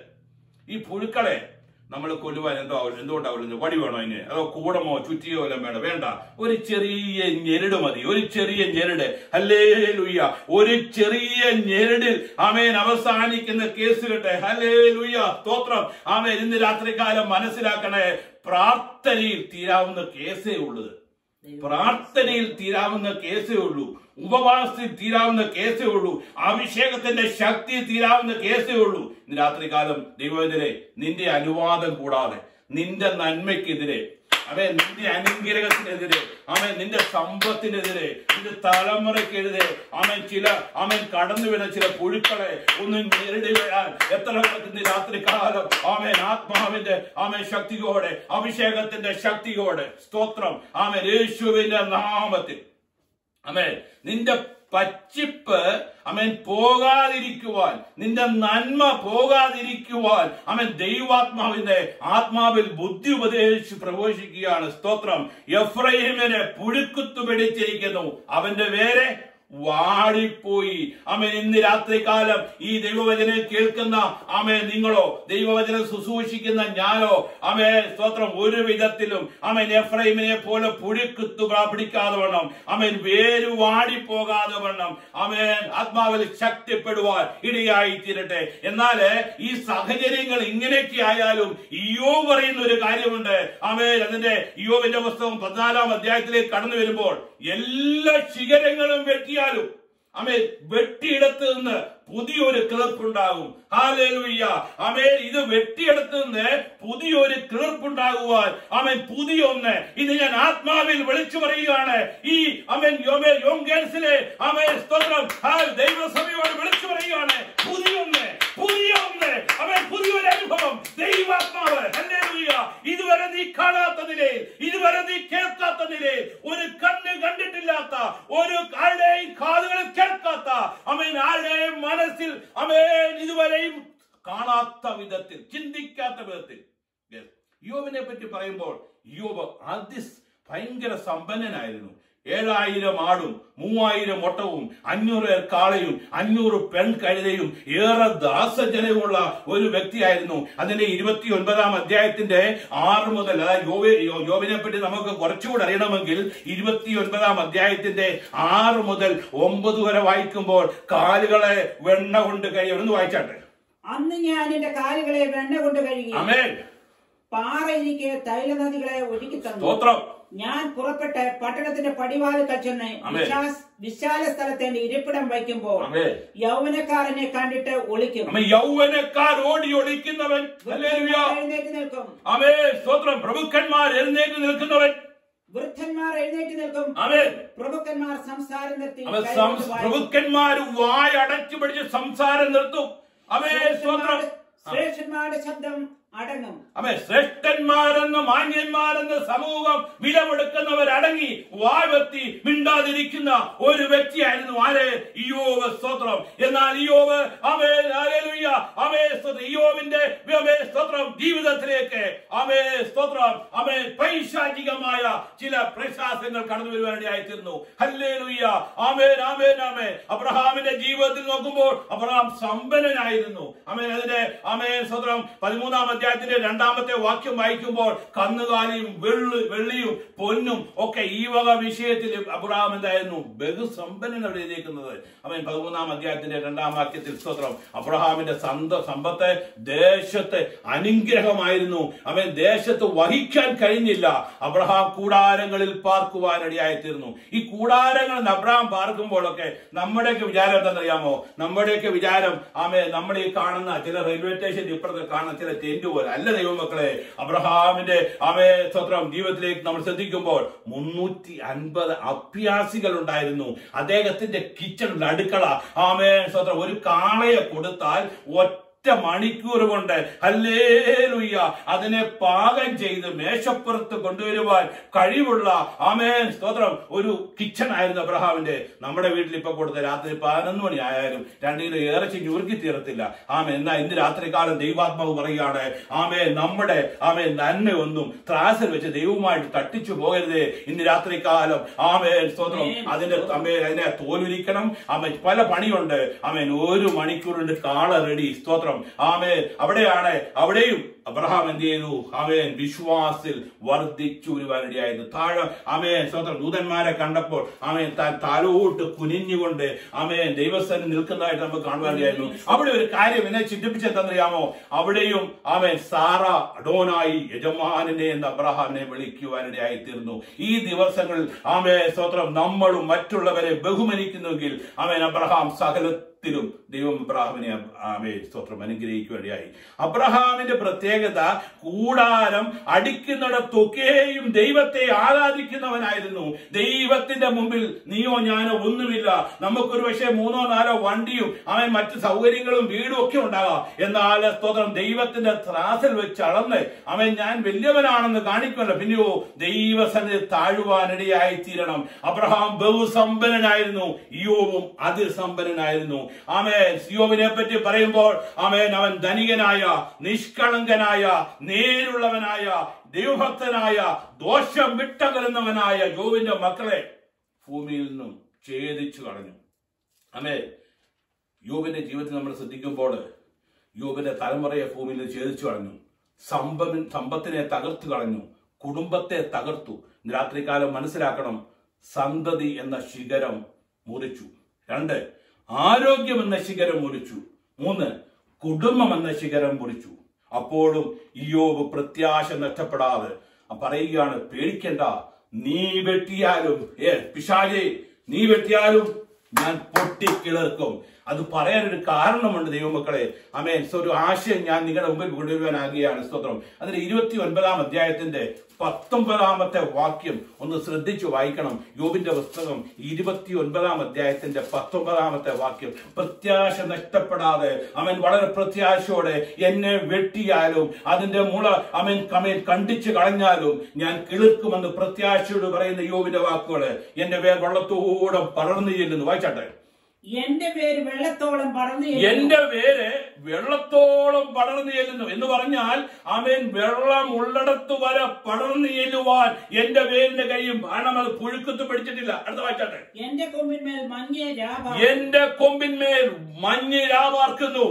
ഈ പുഴുക്കളെ നമ്മൾ കൊല്ലുവാൻ എന്തോ ആവില്ല എന്തുകൊണ്ടാവില്ല വടി വേണോ അതിന് അതോ കൂടമോ ചുറ്റിയോ എല്ലാം വേണം വേണ്ട ഒരു ചെറിയ ഞെരട് മതി ഒരു ചെറിയ ഞെരട് ഹല്ലേ ലുയ്യ ഒരു ചെറിയ ഞെരടിൽ ആമേൻ അവസാനിക്കുന്ന കേസ് കെട്ടെ ഹല്ലേ ലുയ്യ സ്തോത്രം ആമേൻ ഇന്ന് രാത്രികാലം മനസ്സിലാക്കണേ പ്രാർത്ഥനയിൽ തീരാവുന്ന കേസേ ഉള്ളത് പ്രാർത്ഥനയിൽ തീരാവുന്ന കേസേ ഉള്ളൂ ഉപവാസത്തിൽ തീരാവുന്ന കേസേ ഉള്ളൂ അഭിഷേകത്തിന്റെ ശക്തി തീരാവുന്ന കേസേ ഉള്ളൂ ഇന്ന് രാത്രികാലം ദൈവത്തിലെ നിന്റെ അനുവാദം കൂടാതെ നിന്റെ നന്മയ്ക്കെതിരെ അവൻ നിന്റെ അനുഗ്രഹത്തിനെതിരെ അവൻ നിന്റെ സമ്പത്തിനെതിരെ നിന്റെ തലമുറയ്ക്കെതിരെ അവൻ ചില അവൻ കടന്നു വരുന്ന ചില പുഴുക്കളെ ഒന്ന് നേരിടി വരാൻ എത്ര പേർക്ക് ഇന്ന് രാത്രി കാലം അവൻ ആത്മാവിന്റെ അവൻ ശക്തിയോടെ അഭിഷേകത്തിന്റെ ശക്തിയോടെ സ്തോത്രം അവൻ യേശുവിന്റെ നാമത്തിൽ അമേൻ നിന്റെ പച്ചിപ്പ് അമേൻ പോകാതിരിക്കുവാൻ നിന്റെ നന്മ പോകാതിരിക്കുവാൻ അവൻ ദൈവാത്മാവിന്റെ ആത്മാവിൽ ബുദ്ധി ഉപദേശിച്ച് പ്രഘോഷിക്കുകയാണ് സ്തോത്രം എഫ്രൈമിനെ പുഴുക്കുത്തു പിടിച്ചിരിക്കുന്നു അവന്റെ വേരെ വാടിപ്പോയി ആമേൻ ഇന്ന് രാത്രികാലം ഈ ദൈവവചനം കേൾക്കുന്ന ആമേ നിങ്ങളോ ദൈവവചനം ശുശ്രൂഷിക്കുന്ന ഞാനോ ആമേ സ്തോത്രം ഒരു വിധത്തിലും ആമേൻ എഫ്രൈമിനെ പോലെ പുഴിക്കുത്തു പിടിക്കാതെ വണ്ണം ആമേൻ വേര് വാടിപ്പോകാതെ വണ്ണം ആമേൻ ആത്മാവിൽ ശക്തിപ്പെടുവാൻ ഇടയായി തീരട്ടെ എന്നാല് ഈ സാഹചര്യങ്ങൾ ഇങ്ങനെയൊക്കെ ആയാലും ഇയോ പറയുന്ന ഒരു കാര്യമുണ്ട് ആമേൻ അതിന്റെ ഇയോവിന്റെ പുസ്തകം പതിനാലാം അധ്യായത്തിലേക്ക് കടന്നു വരുമ്പോൾ എല്ലാ ശിഖരങ്ങളും വെട്ടിയാലും അമേ വെട്ടിയിടത്ത് നിന്ന് പുതിയൊരു കിളിർപ്പുണ്ടാകും ഹാലേലുയ്യ അമേൻ ഇത് വെട്ടിയെടുത്ത് നിന്ന് പുതിയൊരു കിളിർപ്പുണ്ടാകുവാൻ അവൻ പുതിയ ഒന്ന് ഇത് ഞാൻ ആത്മാവിൽ വിളിച്ചു പറയുകയാണ് ഈ അമേൻ യോമേ യോങ്കേഴ്സിലെ അമേൻ സ്തോത്രം ഹാൽ ദൈവസഭയോട് വിളിച്ചു പറയുകയാണ് പുതിയ ഒന്ന് പുതിയ ഒന്ന് അവൻ പുതിയൊരു അനുഭവം ദൈവാത്മാവ് ഹല്ലേലൂയ ഇതുവരെ നീ കാണാത്ത നിലയിൽ ഇതുവരെ നീ കേൾക്കാത്ത നിലയിൽ ഒരു കണ്ണ് കണ്ടിട്ടില്ലാത്ത ഒരു ആളുടെയും കാതുകളിൽ കേൾക്കാത്ത അമേൻ ആളുടെയും മനസ്സിൽ അമേൻ ഇതുവരെയും കാണാത്ത വിധത്തിൽ ചിന്തിക്കാത്ത വിധത്തിൽ Yes. യോബിനെ പറ്റി പറയുമ്പോൾ യോബ് അതി ഭയങ്കര സമ്പന്നനായിരുന്നു ഏഴായിരം ആടും മൂവായിരം ഒട്ടവും അഞ്ഞൂറ് പേർ കാളയും അഞ്ഞൂറ് പെൺകഴുതയും ഏറെ ദാസജനമുള്ള ഒരു വ്യക്തിയായിരുന്നു അതിന്റെ ഇരുപത്തി ഒൻപതാം അധ്യായത്തിന്റെ ആറ് മുതൽ അതായത് യോബെ യോ- യോബിനെ പറ്റി നമുക്ക് കുറച്ചുകൂടെ അറിയണമെങ്കിൽ ഇരുപത്തി ഒൻപതാം അധ്യായത്തിന്റെ ആറ് മുതൽ ഒമ്പത് വരെ വായിക്കുമ്പോൾ കാലുകളെ വെണ്ണ കൊണ്ട് കഴിയും ഒന്ന് വായിച്ചാട്ടെ അന്ന് ഞാൻ എന്റെ കാലുകളെ വെണ്ണ കൊണ്ട് കഴുകി അമേൻ പാറ എനിക്ക് തൈലനദികളെ ഒരുക്കി തന്നു സ്തോത്രം ഞാൻ പുറപ്പെട്ട് പട്ടണത്തിന്റെ പടിവാതിൽ ചെന്ന് ആമേൻ. വിശാസ്- വിശാല സ്ഥലത്ത് എന്റെ ഇരിപ്പിടം വയ്ക്കുമ്പോൾ അമേൻ യൗവനക്കാരനെ കണ്ടിട്ട് ഒളിക്കും അമ്മ യൗവനക്കാർ ഓടി ഒളിക്കുന്നവൻ ഹല്ലേലൂയ. എഴുന്നേറ്റ് നിൽക്കും അമേ സ്തോത്രം പ്രഭുക്കന്മാർ എഴുന്നേറ്റ് നിൽക്കുന്നവൻ വൃദ്ധന്മാർ എഴുന്നേറ്റ് നിൽക്കും അമേ പ്രഭുക്കന്മാർ സംസാരം നിർത്തി അവൻ കൈകൊണ്ട് വായി- പ്രഭുക്കന്മാർ വായ അടച്ചു പിടിച്ച് സംസാരം നിർത്തും അമേ സ്തോത്രം ശ്രേഷ്ഠന്മാരുടെ- ശ്രേഷ്ഠന്മാരുടെ ശബ്ദം അടങ്ങും അമേ ശ്രേഷ്ഠന്മാരെന്ന് മാന്യന്മാരെന്ന് സമൂഹം വിലമെടുക്കുന്നവർ അടങ്ങി വാഴ്വത്തി മിണ്ടാതിരിക്കുന്ന ഒരു വ്യക്തിയായിരുന്നു ആര് ഇയോവ് സ്തോത്രം എന്നാൽ ഇയോവ് അമേ ഹല്ലേലൂയ അമേ സ്തോത്രം ഇയോവിന്റെ അമേ സ്തോത്രം ജീവിതത്തിലേക്ക് അമേ സ്തോത്രം അമേ പൈശാചികമായ ചില പ്രശാസങ്ങൾ കടന്നു വരുവാനിടയായി തീർന്നു ഹല്ലേലൂയ ആമേൻ ആമേൻ ആമേൻ അബ്രഹാമിന്റെ ജീവിതത്തിൽ നോക്കുമ്പോൾ അബ്രഹാം സമ്പന്നനായിരുന്നു അമേൻ അതിന്റെ അമേ സ്തോത്രം പതിമൂന്നാം അധ്യായത്തിന്റെ രണ്ടാമത്തെ വാക്യം വായിക്കുമ്പോൾ കന്നുകാലിയും വെള്ളി വെള്ളിയും പൊന്നും ഒക്കെ ഈ വക വിഷയത്തിൽ അബ്രഹാം എന്തായിരുന്നു ബഹുസമ്പന്നൻ അവിടെ എഴുതിയിരിക്കുന്നത് അവൻ പതിമൂന്നാം അധ്യായത്തിന്റെ രണ്ടാം വാക്യത്തിൽ സ്തോത്രം അബ്രഹാമിന്റെ സന്ത സമ്പത്ത് ദേശത്തെ അനുഗ്രഹമായിരുന്നു അവൻ ദേശത്ത് വഹിക്കാൻ കഴിഞ്ഞില്ല അബ്രഹാം കൂടാരങ്ങളിൽ പാർക്കുവാനിടയായി തീർന്നു ഈ കൂടാരങ്ങളിൽ അബ്രഹാം പാർക്കുമ്പോഴൊക്കെ നമ്മുടെയൊക്കെ വിചാരം എന്താണെന്നറിയാമോ നമ്മുടെയൊക്കെ വിചാരം ആമേ നമ്മുടെ ഈ കാണുന്ന ചില റെയിൽവേ സ്റ്റേഷൻ ഇപ്പുറത്ത് കാണുന്ന ചില ടെന്റ് പോലെ അല്ല ദൈവമക്കളെ അബ്രഹാമിന്റെ ആമേ സ്വത്രം ജീവിതത്തിലേക്ക് നമ്മൾ ശ്രദ്ധിക്കുമ്പോൾ മുന്നൂറ്റി അൻപത് അഭ്യാസികൾ ഉണ്ടായിരുന്നു അദ്ദേഹത്തിന്റെ കിച്ചൺ അടുക്കള ആമേ സ്വത്രം ഒരു കാളയെ കൊടുത്താൽ ഒറ്റ മണിക്കൂർ കൊണ്ട് ഹല്ലേലൂയ്യ അതിനെ പാകം ചെയ്ത് മേശപ്പുറത്ത് കൊണ്ടുവരുവാൻ കഴിവുള്ള ആമേൻ സ്തോത്രം ഒരു കിച്ചൺ ആയിരുന്നു അബ്രഹാമിന്റെ നമ്മുടെ വീട്ടിൽ ഇപ്പൊ കൊടുത്ത രാത്രി പതിനൊന്ന് മണി ആയാലും രണ്ട് കിലോ ഇറച്ചി ഞുറുക്കി തീരത്തില്ല ആമേ എന്നാ ഇന്ന് രാത്രികാലം ദൈവാത്മാവ് പറയുകയാണ് ആമേ നമ്മുടെ ആമേ നന്മയൊന്നും ത്രാസിൽ വെച്ച് ദൈവവുമായിട്ട് തട്ടിച്ചു പോകരുതേ ഇന്ന് രാത്രികാലം ആമേ സ്തോത്രം അതിന്റെ അമ്മേ അതിനെ തോലുരിക്കണം ആമേ പല പണിയുണ്ട് ആമേൻ ഒരു മണിക്കൂറിന്റെ കാള റെഡി സ്തോത്രം ആമേ അവിടെയാണ് അവിടെയും അബ്രഹാം എന്ത് ചെയ്തു ആമേൻ വിശ്വാസിൽ വർദ്ധിച്ചു വരുവാനിടയായിരുന്നു താഴെ ആമേൻ സ്വന്തം ദൂതന്മാരെ കണ്ടപ്പോൾ ആമേൻ താൻ താലോട്ട് കുനിഞ്ഞുകൊണ്ട് ആമേൻ ദൈവസ്ഥന് നിൽക്കുന്നതായിട്ട് നമുക്ക് കാണുവാനിടയായിരുന്നു അവിടെ ഒരു കാര്യം എന്നെ ചിന്തിപ്പിച്ചെന്തറിയാമോ അവിടെയും ആമേൻ സാറ അഡോനായി യജമാനെ എന്ന് അബ്രഹാമിനെ വിളിക്കുവാനിടയായി തീർന്നു ഈ ദിവസങ്ങളിൽ ആമേ സ്തോത്രം നമ്മളും മറ്റുള്ളവരെ ബഹുമാനിക്കുന്നുവെങ്കിൽ ആമേൻ അബ്രഹാം സകലത്തിലും ദൈവം അബ്രഹാമിനെ ആമേ സ്തോത്രം അനുഗ്രഹിക്കുകയായി അബ്രഹാമിന്റെ പ്രത്യേകത കൂടാരം അടിക്കുന്നിടത്തൊക്കെയും ദൈവത്തെ ആരാധിക്കുന്നവനായിരുന്നു ദൈവത്തിന്റെ മുമ്പിൽ നീയോ ഞാനോ ഒന്നുമില്ല നമുക്കൊരു പക്ഷേ മൂന്നോ നാലോ വണ്ടിയും അവൻ മറ്റു സൗകര്യങ്ങളും വീടും ഒക്കെ ഉണ്ടാകാം എന്നാൽ സ്തോത്രം ദൈവത്തിന്റെ ത്രാസിൽ വെച്ച് അളന്ന് അവൻ ഞാൻ വലിയവനാണെന്ന് കാണിക്കുമല്ലോ പിന്നെയോ ദൈവസന്നിധി താഴുവാനിടയായി തീരണം അബ്രഹാം ബഹുസമ്പന്നനായിരുന്നു യോവും അതിസമ്പന്നനായിരുന്നു ആമേ യോവിനെ പറ്റി പറയുമ്പോൾ ആമേൻ അവൻ ധനികനായ നിഷ്കളങ്കനായ നേരുള്ളവനായ ദൈവഭക്തനായ ദോഷം വിട്ടകലുന്നവനായ യോവിന്റെ മക്കളെ ഭൂമിയിൽ നിന്നും ഛേദിച്ചു കളഞ്ഞു അമേ യോബിന്റെ ജീവിതത്തിൽ നമ്മൾ ശ്രദ്ധിക്കുമ്പോൾ യോബിന്റെ തലമുറയെ ഭൂമിയിൽ നിന്ന് ഛേദിച്ചു കളഞ്ഞു സമ്പ സമ്പത്തിനെ തകർത്തു കളഞ്ഞു കുടുംബത്തെ തകർത്തു ഇന്ന് രാത്രികാലം മനസ്സിലാക്കണം സന്തതി എന്ന ശിഖരം മുറിച്ചു രണ്ട് ആരോഗ്യം എന്ന ശിഖരം മുറിച്ചു മൂന്ന് കുടുംബം എന്ന ശിഖരം മുറിച്ചു അപ്പോഴും ഇയോബ് പ്രത്യാശ നഷ്ടപ്പെടാതെ പറയുകയാണ് പേടിക്കണ്ട നീ വെട്ടിയാലും ഏ പിശാചേ നീ വെട്ടിയാലും ഞാൻ പൊട്ടിക്കിളർക്കും അത് പറയാനൊരു കാരണമുണ്ട് ദൈവമക്കളെ അമേൻ സോ ഒരു ആശയം ഞാൻ നിങ്ങളുടെ മുമ്പിൽ കൊണ്ടുവരാനാകുകയാണ് സ്തോത്രം അതിന് ഇരുപത്തി ഒൻപതാം അധ്യായത്തിന്റെ പത്തൊമ്പതാമത്തെ വാക്യം ഒന്ന് ശ്രദ്ധിച്ചു വായിക്കണം യോബിന്റെ പുസ്തകം ഇരുപത്തി ഒൻപതാം അധ്യായത്തിന്റെ പത്തൊമ്പതാമത്തെ വാക്യം പ്രത്യാശ നഷ്ടപ്പെടാതെ അവൻ വളരെ പ്രത്യാശയോടെ എന്നെ വെട്ടിയാലും അതിന്റെ മുള അവൻ കമേൻ കണ്ടിച്ചു കളഞ്ഞാലും ഞാൻ കിളിർക്കുമെന്ന് പ്രത്യാശയോട് പറയുന്ന യോബിന്റെ വാക്കുകള് എന്റെ പേർ വെള്ളത്തോടെ പടർന്നു ചെല്ലുന്നു വായിച്ചാട്ടെ എന്റെ പേര് വെള്ളത്തോളം പടർന്നു എന്റെ പേര് വെള്ളത്തോളം പടർന്നു ചെല്ലുന്നു എന്ന് പറഞ്ഞാൽ അവൻ വെള്ളം ഉള്ളിടത്ത് വരെ പടർന്നു ചെല്ലുവാൻ എന്റെ പേരിന്റെ കൈയും കാരണം അത് പുഴുക്കത്ത് പിടിച്ചിട്ടില്ല അടുത്ത വായിച്ചാട്ടെ എന്റെ കൊമ്പിന്മേൽ മഞ്ഞ രാവ എന്റെ കൊമ്പിന്മേൽ മഞ്ഞ് രാവാർക്കുന്നു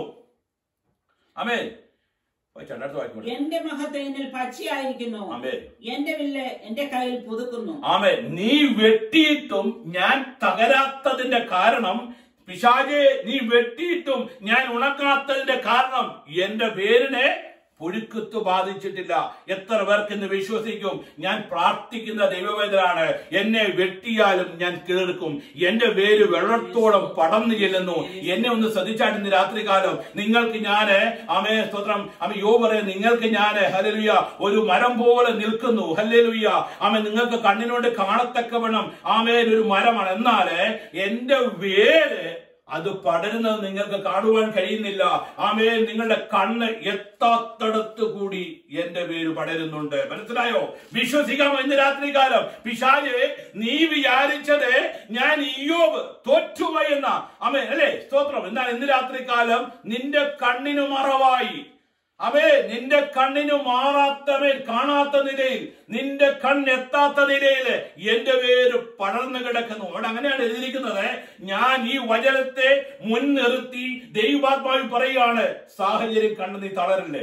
അമേൻ വായിച്ചാട്ടെ അടുത്ത വായിക്കോട്ടെ എന്റെ മഹത്വം എന്നിൽ പച്ചയായിരിക്കുന്നു അമേൻ എന്റെ വില്ല് എന്റെ കയ്യിൽ പുതുക്കുന്നു ആമേ നീ വെട്ടിയിട്ടും ഞാൻ തകരാത്തതിന്റെ കാരണം പിശാചെ നീ വെട്ടിയിട്ടും ഞാൻ ഉണക്കാത്തതിന്റെ കാരണം എന്റെ പേരിനെ പുഴുക്കുത്ത് ബാധിച്ചിട്ടില്ല എത്ര പേർക്ക് ഇന്ന് വിശ്വസിക്കും ഞാൻ പ്രാർത്ഥിക്കുന്ന ദൈവവേദനാണ് എന്നെ വെട്ടിയാലും ഞാൻ കീഴ്ക്കും എന്റെ പേര് വെള്ളത്തോളം പടർന്നു ചെല്ലുന്നു എന്നെ ഒന്ന് ശ്രദ്ധിച്ചാട്ട് ഇന്ന് രാത്രികാലം നിങ്ങൾക്ക് ഞാന് അമേ സ്തോത്രം അമ യോ പറയാം നിങ്ങൾക്ക് ഞാന് ഹലലുയ ഒരു മരം പോലെ നിൽക്കുന്നു ഹല്ലേലുയ്യ ആമേ നിങ്ങൾക്ക് കണ്ണിനോട് കാണത്തക്കവണ്ണം ആമേൻ ഒരു മരമാണ് എന്നാല് എന്റെ വേര് അത് പടരുന്നത് നിങ്ങൾക്ക് കാണുവാൻ കഴിയുന്നില്ല ആമേ നിങ്ങളുടെ കണ്ണ് എത്താത്തടത്ത് കൂടി എന്റെ പേര് പടരുന്നുണ്ട് മനസ്സിലായോ വിശ്വസിക്കാമോ ഇന്ന് രാത്രികാലം പിശാചെ നീ വിചാരിച്ചത് ഞാൻ ഇയോബ് തോറ്റുപോയെന്ന അമേ അല്ലേ സ്തോത്രം എന്നാൽ ഇന്ന് രാത്രികാലം നിന്റെ കണ്ണിനു മറവായി അവേ നിന്റെ കണ്ണിനു മാറാത്തവൻ കാണാത്ത നിലയിൽ നിന്റെ കണ്ണെത്താത്ത നിലയിൽ എന്റെ പേര് പടർന്നു കിടക്കുന്നു അവിടെ അങ്ങനെയാണ് എഴുതിയിരിക്കുന്നത് ഞാൻ ഈ വചനത്തെ മുൻനിർത്തി ദൈവാത്മാവിൽ പറയുകയാണ് സാഹചര്യം കണ്ടു നീ തളരല്ലേ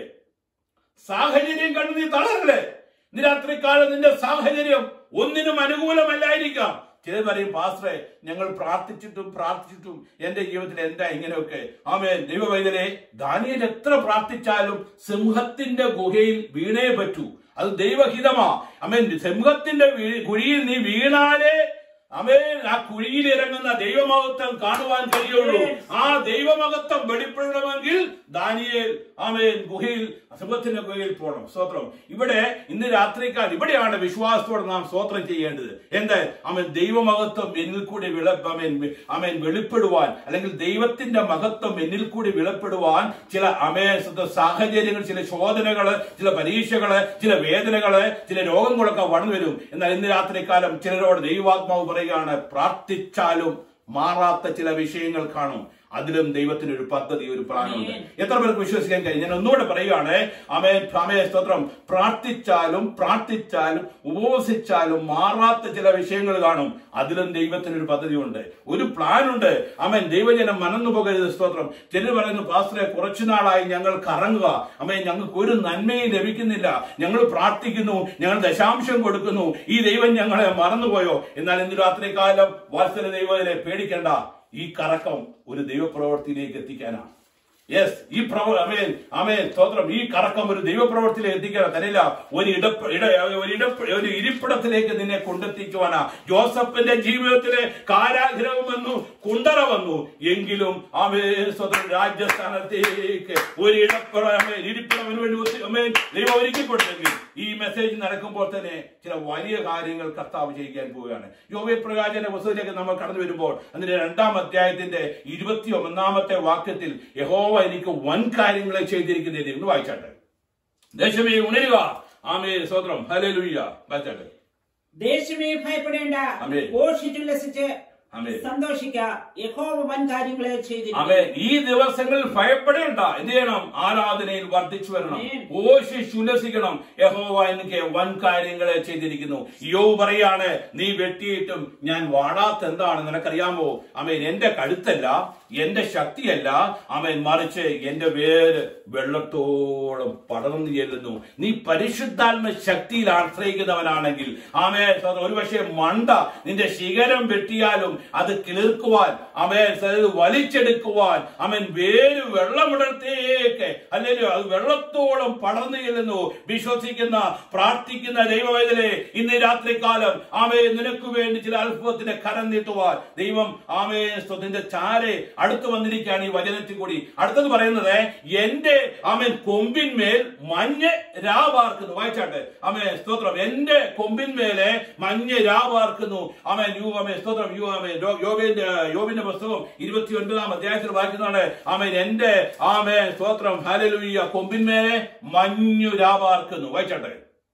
സാഹചര്യം കണ്ടു നീ തളരല്ലേ ഇന്ന് രാത്രിക്കാലം നിന്റെ സാഹചര്യം ഒന്നിനും അനുകൂലമല്ലായിരിക്കാം ചിലർ പറയും പാസ്റ്ററെ ഞങ്ങൾ പ്രാർത്ഥിച്ചിട്ടും പ്രാർത്ഥിച്ചിട്ടും എന്റെ ജീവിതത്തിൽ എന്താ ഇങ്ങനെയൊക്കെ ആമേൻ ദൈവവൈദ്യരെ ദാനിയൽ എത്ര പ്രാർത്ഥിച്ചാലും സിംഹത്തിന്റെ ഗുഹയിൽ വീണേ പറ്റൂ അത് ദൈവഹിതമാ അമേൻ സിംഹത്തിന്റെ വീ- കുഴിയിൽ നീ വീണാലേ അമേൻ ആ കുഴിയിൽ ഇറങ്ങുന്ന ദൈവമഹത്വം കാണുവാൻ കഴിയുള്ളൂ ആ ദൈവമഹത്വം വെളിപ്പെടണമെങ്കിൽ ദാനിയേൽ ആമേൻ ഗുഹയിൽ സിംഹത്തിന്റെ ഗുഹയിൽ പോകണം സ്തോത്രം ഇവിടെ ഇന്ന് രാത്രിക്കാൽ ഇവിടെയാണ് വിശ്വാസത്തോടെ നാം സ്തോത്രം ചെയ്യേണ്ടത് എന്ത് അവൻ ദൈവമഹത്വം എന്നിൽ കൂടി വിള അമേൻ അമേൻ വെളിപ്പെടുവാൻ അല്ലെങ്കിൽ ദൈവത്തിന്റെ മഹത്വം എന്നിൽ കൂടി വെളിപ്പെടുവാൻ ചില അമേ സാഹചര്യങ്ങൾ ചില ശോധനകള് ചില പരീക്ഷകള് ചില വേദനകള് ചില രോഗങ്ങളൊക്കെ വന്നു വരും എന്നാൽ ഇന്ന് രാത്രികാലം ചിലരോട് ദൈവാത്മാവ് പറയുകയാണ് പ്രാർത്ഥിച്ചാലും മാറാത്ത ചില വിഷയങ്ങൾ കാണും അതിലും ദൈവത്തിന് ഒരു പദ്ധതി ഒരു പ്ലാനുണ്ട് എത്ര പേർക്ക് വിശ്വസിക്കാൻ കഴിയും ഞാൻ ഒന്നുകൂടെ പറയുകയാണ് അമേ അമേ സ്തോത്രം പ്രാർത്ഥിച്ചാലും പ്രാർത്ഥിച്ചാലും ഉപവസിച്ചാലും മാറാത്ത ചില വിഷയങ്ങൾ കാണും അതിലും ദൈവത്തിന് ഒരു പദ്ധതിയുണ്ട് ഒരു പ്ലാൻ ഉണ്ട് അമേൻ ദൈവജനം മനന്നു പോകരുത് സ്തോത്രം ചിലർ പറയുന്നു പാസ്റ്ററെ കുറച്ചു നാളായി ഞങ്ങൾ കറങ്ങുക അമേൻ ഞങ്ങൾക്ക് ഒരു നന്മയും ലഭിക്കുന്നില്ല ഞങ്ങൾ പ്രാർത്ഥിക്കുന്നു ഞങ്ങൾ ദശാംശം കൊടുക്കുന്നു ഈ ദൈവം ഞങ്ങളെ മറന്നുപോയോ എന്നാൽ ഇന്ന് രാത്രി കാലം വാത്സല ദൈവത്തിനെ പേടിക്കേണ്ട ഈ കറക്കം ഒരു ദൈവപ്രവൃത്തിയിലേക്ക് എത്തിക്കാനാണ് യെസ് ഈ പ്രവ അമേൻ അമേൻ സ്തോത്രം ഈ കറക്കം ഒരു ദൈവപ്രവൃത്തിയിലേക്ക് എത്തിക്കാൻ തരില്ല ഒരു ഇട ഇട ഒരു ഇട ഒരു ഇരിപ്പിടത്തിലേക്ക് നിന്നെ കൊണ്ടെത്തിക്കുവാനാ ജോസഫിന്റെ ജീവിതത്തിലെ കാരാഗ്രഹം വന്നു കുണ്ടറ വന്നു എങ്കിലും അമേൻ സ്വതം രാജ്യസ്ഥാനത്തേക്ക് ഒരു ഇടപ്പുറ അമേൻ ഇരിപ്പിടമിന് വേണ്ടി ഒത്തി- അമേൻ ദൈവം ഒരുക്കിക്കൊടുത്തെങ്കിൽ ഈ മെസ്സേജ് നടക്കുമ്പോൾ തന്നെ ചില വലിയ കാര്യങ്ങൾ കർത്താവ് ചെയ്യിക്കാൻ പോവുകയാണ് യോവ്യ പ്രകാശന്റെ പുസ്തകത്തിലേക്ക് നമ്മൾ കടന്നു വരുമ്പോൾ അതിന്റെ രണ്ടാം അധ്യായത്തിന്റെ ഇരുപത്തി ഒന്നാമത്തെ വാക്യത്തിൽ യഹോവ എനിക്ക് വൻ കാര്യങ്ങളെ ചെയ്തിരിക്കുന്നത് എന്ന് വായിച്ചാട്ടെ ദേശമേ ഉണരുക ആമേ സ്വത്രം ഹലേ ലുയ്യ വായിച്ചാട്ടെ ദേശമേ ഭയപ്പെടേണ്ട ആമേൻ. ഘോഷിച്ചുല്ലസിച്ച് ആമേൻ സന്തോഷിക്ക യഹോവ വൻ കാര്യങ്ങളെ ചെയ്തിരിക്കുന്നു അവൻ ഈ ദിവസങ്ങളിൽ ഭയപ്പെടേണ്ട എന്ത് ചെയ്യണം ആരാധനയിൽ വർദ്ധിച്ചു വരണം ആമേൻ. ഓശിച്ച് ഉല്ലസിക്കണം യഹോവ എനിക്ക് വൻ കാര്യങ്ങളെ ചെയ്തിരിക്കുന്നു യോ പറയാണ് നീ വെട്ടിയിട്ടും ഞാൻ വാടാത്ത എന്താണ് നിനക്കറിയാമോ അമേൻ എന്റെ കഴുത്തല്ല എന്റെ ശക്തിയല്ല അമേൻ മറിച്ച് എന്റെ വേര് വെള്ളത്തോളം പടർന്നു ചെല്ലുന്നു നീ പരിശുദ്ധാത്മ ശക്തിയിൽ ആശ്രയിക്കുന്നവനാണെങ്കിൽ ആമേ ഒരുപക്ഷെ മണ്ട നിന്റെ ശിഖരം വെട്ടിയാലും അത് കിളിർക്കുവാൻ അമേൻ അതായത് വലിച്ചെടുക്കുവാൻ അവൻ വേര് വെള്ളമിടത്തേക്ക് അല്ലെങ്കിൽ അത് വെള്ളത്തോളം പടർന്നു ചെല്ലുന്നു വിശ്വസിക്കുന്ന പ്രാർത്ഥിക്കുന്ന ദൈവവേദനെ ഇന്ന് രാത്രികാലം ആമേ നിനക്ക് വേണ്ടി ചില അത്ഭുതത്തിന്റെ കരം നീട്ടുവാൻ ദൈവം ആമേ നിന്റെ ചാരെ അടുത്ത് വന്നിരിക്കുകയാണ് ഈ വചനത്തിൽ കൂടി അടുത്തത് പറയുന്നത് എന്റെ ആമേൻ കൊമ്പിന്മേൽ മഞ്ഞ് രാവാർക്കുന്നു വായിച്ചാട്ടെ ആമേ സ്തോത്രം എന്റെ കൊമ്പിന്മേലെ മഞ്ഞ് രാവാർക്കുന്നു ആമേൻ യു ആമേ സ്തോത്രം യു ആമേ യോ- യോബിന്റെ യോബിന്റെ പുസ്തകം ഇരുപത്തി ഒൻപതാം അധ്യായത്തിൽ വായിക്കുന്നതാണ് ആമേൻ എന്റെ ആമേ സ്തോത്രം ഹാലലുയ്യ കൊമ്പിന്മേലെ മഞ്ഞു രാവാർക്കുന്നു വായിച്ചാട്ടെ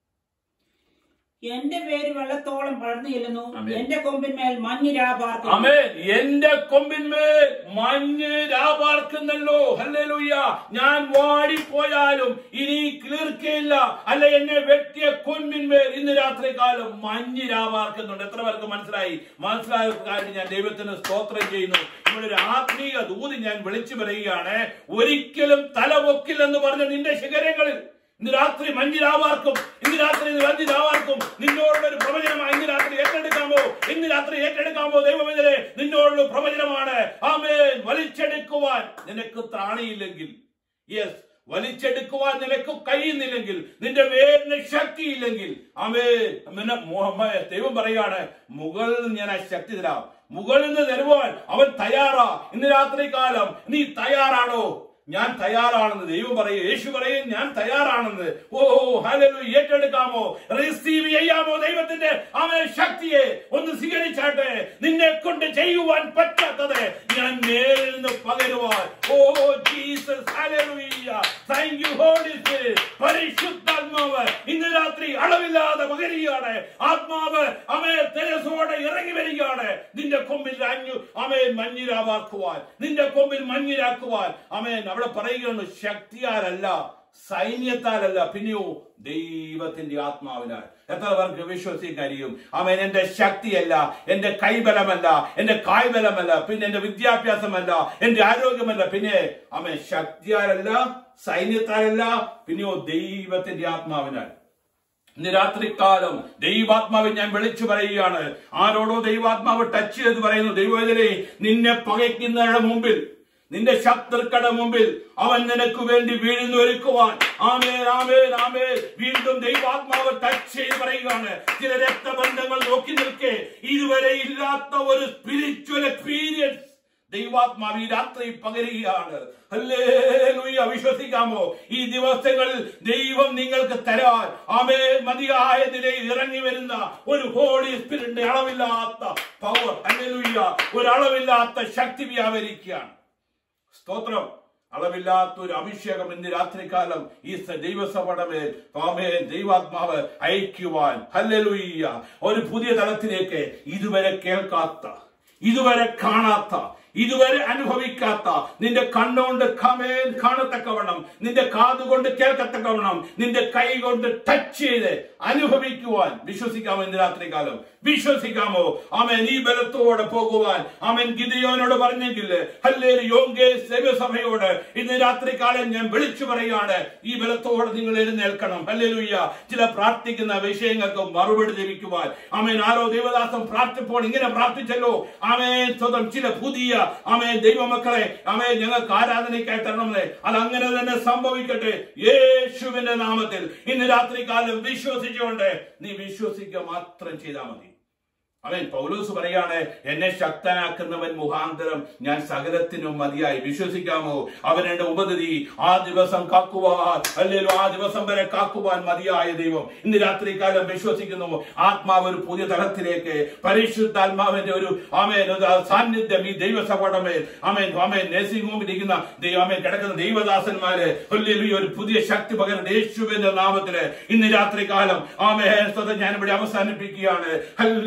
എന്റെ പേര് വെള്ളത്തോളം പടർന്നു ചെല്ലുന്നു ആമേൻ. എന്റെ കൊമ്പിന്മേൽ മഞ്ഞ് രാപാർക്കുന്നു അമേൻ എന്റെ കൊമ്പിന്മേൽ മഞ്ഞ് രാപാർക്കുന്നല്ലോ ഹല്ലേലൂയ ഞാൻ വാടിപ്പോയാലും ഇനി കിളിർക്കയില്ല അല്ല എന്നെ വെട്ടിയ കൊമ്പിന്മേൽ ഇന്ന് രാത്രി കാലം മഞ്ഞ് രാപാർക്കുന്നുണ്ട് എത്ര പേർക്ക് മനസ്സിലായി മനസ്സിലായ കാര്യം ഞാൻ ദൈവത്തിന് സ്തോത്രം ചെയ്യുന്നു ഇവിടെ ഒരു ആത്മീയ ദൂതി ഞാൻ വിളിച്ചു പറയുകയാണ് ഒരിക്കലും തലപൊക്കില്ലെന്ന് പറഞ്ഞ നിന്റെ ശിഖരങ്ങളിൽ ഇന്ന് രാത്രി മഞ്ഞിരാവാർക്കും ഇന്ന് രാത്രി മഞ്ഞിരാവാർക്കും നിന്നോടുള്ള ഒരു പ്രവചനമാണ് ഇന്ന് രാത്രി ഏറ്റെടുക്കാമോ ഇന്ന് രാത്രി ഏറ്റെടുക്കാമോ ദൈവമെതിരെ നിന്നോടുള്ള പ്രവചനമാണ് ആമേൻ വലിച്ചെടുക്കുവാൻ നിനക്ക് ത്രാണിയില്ലെങ്കിൽ യെസ് വലിച്ചെടുക്കുവാൻ നിനക്ക് കഴിയുന്നില്ലെങ്കിൽ നിന്റെ വേരിന് ശക്തിയില്ലെങ്കിൽ അവേ പിന്നെ മുഹമ്മ- ദൈവം പറയാണ് മുകളിൽ നിന്ന് ഞാൻ ആ ശക്തി തരാം മുകളിൽ നിന്ന് തരുവാൻ അവൻ തയ്യാറാ ഇന്ന് രാത്രി കാലം നീ തയ്യാറാണോ ഞാൻ തയ്യാറാണെന്ന് ദൈവം പറയും യേശു പറയും ഞാൻ തയ്യാറാണെന്ന് ഓ ഹലലു ഏറ്റെടുക്കാമോ റിസീവ് ചെയ്യാമോ ദൈവത്തിന്റെ അവൻ ശക്തിയെ ഒന്ന് സ്വീകരിച്ചാട്ടെ നിന്നെ കൊണ്ട് ചെയ്യുവാൻ പറ്റാത്തത് ഞാൻ നേരിൽ നിന്ന് പകരുവാൻ oh Jesus hallelujah thank you holy spirit പരിശുദ്ധാത്മാവ് ഇന്ന് രാത്രി അളവില്ലാതെ പകരുകയാണ് ആത്മാവ് അവയെ തെരസോടെ ഇറങ്ങി വരികയാണ് നിന്റെ കൊമ്പിൽ അഞ്ഞു അവയെ മഞ്ഞിരാവാക്കുവാൻ നിന്റെ കൊമ്പിൽ മഞ്ഞിരാക്കുവാൻ അവൻ അവിടെ പറയുകയാണ് ശക്തിയാലല്ല സൈന്യത്താലല്ല പിന്നെയോ ദൈവത്തിന്റെ ആത്മാവിനാൽ എത്ര പേർക്ക് വിശ്വസിക്കാൻ കഴിയും അവൻ എന്റെ ശക്തിയല്ല എന്റെ കൈബലമല്ല എന്റെ കായ്ബലമല്ല പിന്നെ എന്റെ വിദ്യാഭ്യാസമല്ല എന്റെ ആരോഗ്യമല്ല പിന്നെ അവൻ ശക്തിയാലല്ല സൈന്യത്താലല്ല പിന്നെയോ ദൈവത്തിന്റെ ആത്മാവിനാൽ ഇന്ന് രാത്രികാലം ദൈവാത്മാവ് ഞാൻ വിളിച്ചു പറയുകയാണ് ആരോടോ ദൈവാത്മാവ് ടച്ച് ചെയ്ത് പറയുന്നു ദൈവത്തിലെ നിന്നെ പകയ്ക്കുന്നവരുടെ മുമ്പിൽ നിന്റെ ശത്രുക്കളുടെ മുമ്പിൽ അവൻ നിനക്ക് വേണ്ടി വീഴുന്നു ഒരുക്കുവാൻ ആമേൻ ആമേൻ ആമേൻ വീണ്ടും ദൈവാത്മാവ് ടച്ച് ചെയ്ത് പറയുകയാണ് ചില രക്തബന്ധങ്ങൾ നോക്കി നിൽക്കെ ഇതുവരെ ഇല്ലാത്ത ഒരു സ്പിരിച്വൽ എക്സ്പീരിയൻസ് ദൈവാത്മാവ് ഈ രാത്രി പകരുകയാണ് ഹല്ലേലൂയ വിശ്വസിക്കാമോ ഈ ദിവസങ്ങളിൽ ദൈവം നിങ്ങൾക്ക് തരാൻ ആമേ മതിയായ നിലയിൽ ഇറങ്ങി വരുന്ന ഒരു ഹോളി സ്പിരിറ്റിന്റെ അളവില്ലാത്ത പവർ ഹല്ലേലൂയ ഒരു അളവില്ലാത്ത ശക്തി വ്യാപരിക്കുകയാണ് സ്തോത്രം അളവില്ലാത്ത ഒരു അഭിഷേകം ഇന്ന് രാത്രികാലം ഈ സ- ദൈവസഭയുടെ മേൽ ആമേ ദൈവാത്മാവ് അയക്കുവാൻ ഹല്ലേലൂയ്യ ഒരു പുതിയ തലത്തിലേക്ക് ഇതുവരെ കേൾക്കാത്ത ഇതുവരെ കാണാത്ത ഇതുവരെ അനുഭവിക്കാത്ത നിന്റെ കണ്ണുകൊണ്ട് കമേൽ കാണത്തക്കവണ്ണം നിന്റെ കാതുകൊണ്ട് കേൾക്കത്തക്കവണ്ണം നിന്റെ കൈ കൊണ്ട് ടച്ച് ചെയ്ത് അനുഭവിക്കുവാൻ വിശ്വസിക്കാമോ ഇന്ന് രാത്രികാലം വിശ്വസിക്കാമോ അവൻ ഈ ബലത്തോടെ പോകുവാൻ അവൻ ഗിദിയോനോട് പറഞ്ഞെങ്കിൽ ഹല്ലേൽ യോങ്കേ സഭയോട് ഇന്ന് രാത്രികാലം ഞാൻ വിളിച്ചു പറയാണ് ഈ ബലത്തോടെ നിങ്ങൾ എഴുന്നേൽക്കണം ഹല്ലേലൂയ്യ ചില പ്രാർത്ഥിക്കുന്ന വിഷയങ്ങൾക്ക് മറുപടി ലഭിക്കുവാൻ അവൻ ആരോ ദേവദാസം പ്രാർത്ഥിപ്പോൾ ഇങ്ങനെ പ്രാർത്ഥിച്ചല്ലോ അവൻ സ്വതം ചില പുതിയ അവൻ ദൈവമക്കളെ അവൻ ഞങ്ങൾക്ക് ആരാധനയ്ക്കായി തരണമെന്ന് അത് അങ്ങനെ തന്നെ സംഭവിക്കട്ടെ യേശുവിന്റെ നാമത്തിൽ ഇന്ന് രാത്രികാലം വിശ്വസിച്ചുകൊണ്ട് നീ വിശ്വസിക്കുക മാത്രം ചെയ്താൽ മതി അവൻ പൗലൂസ് പറയാണ് എന്നെ ശക്തനാക്കുന്നവൻ മുഖാന്തരം ഞാൻ സകലത്തിനും മതിയായി വിശ്വസിക്കാമോ അവരുടെ ഉപതിരി ആ ദിവസം കാക്കുവാൻ അല്ലല്ലോ ആ ദിവസം വരെ കാക്കുവാൻ മതിയായ ദൈവം ഇന്ന് രാത്രികാലം വിശ്വസിക്കുന്നു ആത്മാവ് ഒരു പുതിയ തലത്തിലേക്ക് പരിശുദ്ധാത്മാവിന്റെ ഒരു ആമേൻ ഒരു സാന്നിധ്യം ഈ ദൈവസഭയുടെ മേൽ ആമേൻ ആമേൻ നേഴ്സിംഗ് ഹോമിൽ ഇരിക്കുന്ന ദൈവമേൻ കിടക്കുന്ന ദൈവദാസന്മാര് ഹല്ലേലൂയ ഒരു പുതിയ ശക്തി പകരുന്ന യേശുവിന്റെ നാമത്തില് ഇന്ന് രാത്രികാലം ആമേൻ സ്വതം ഞാൻ ഇവിടെ അവസാനിപ്പിക്കുകയാണ് ഹല്ലേ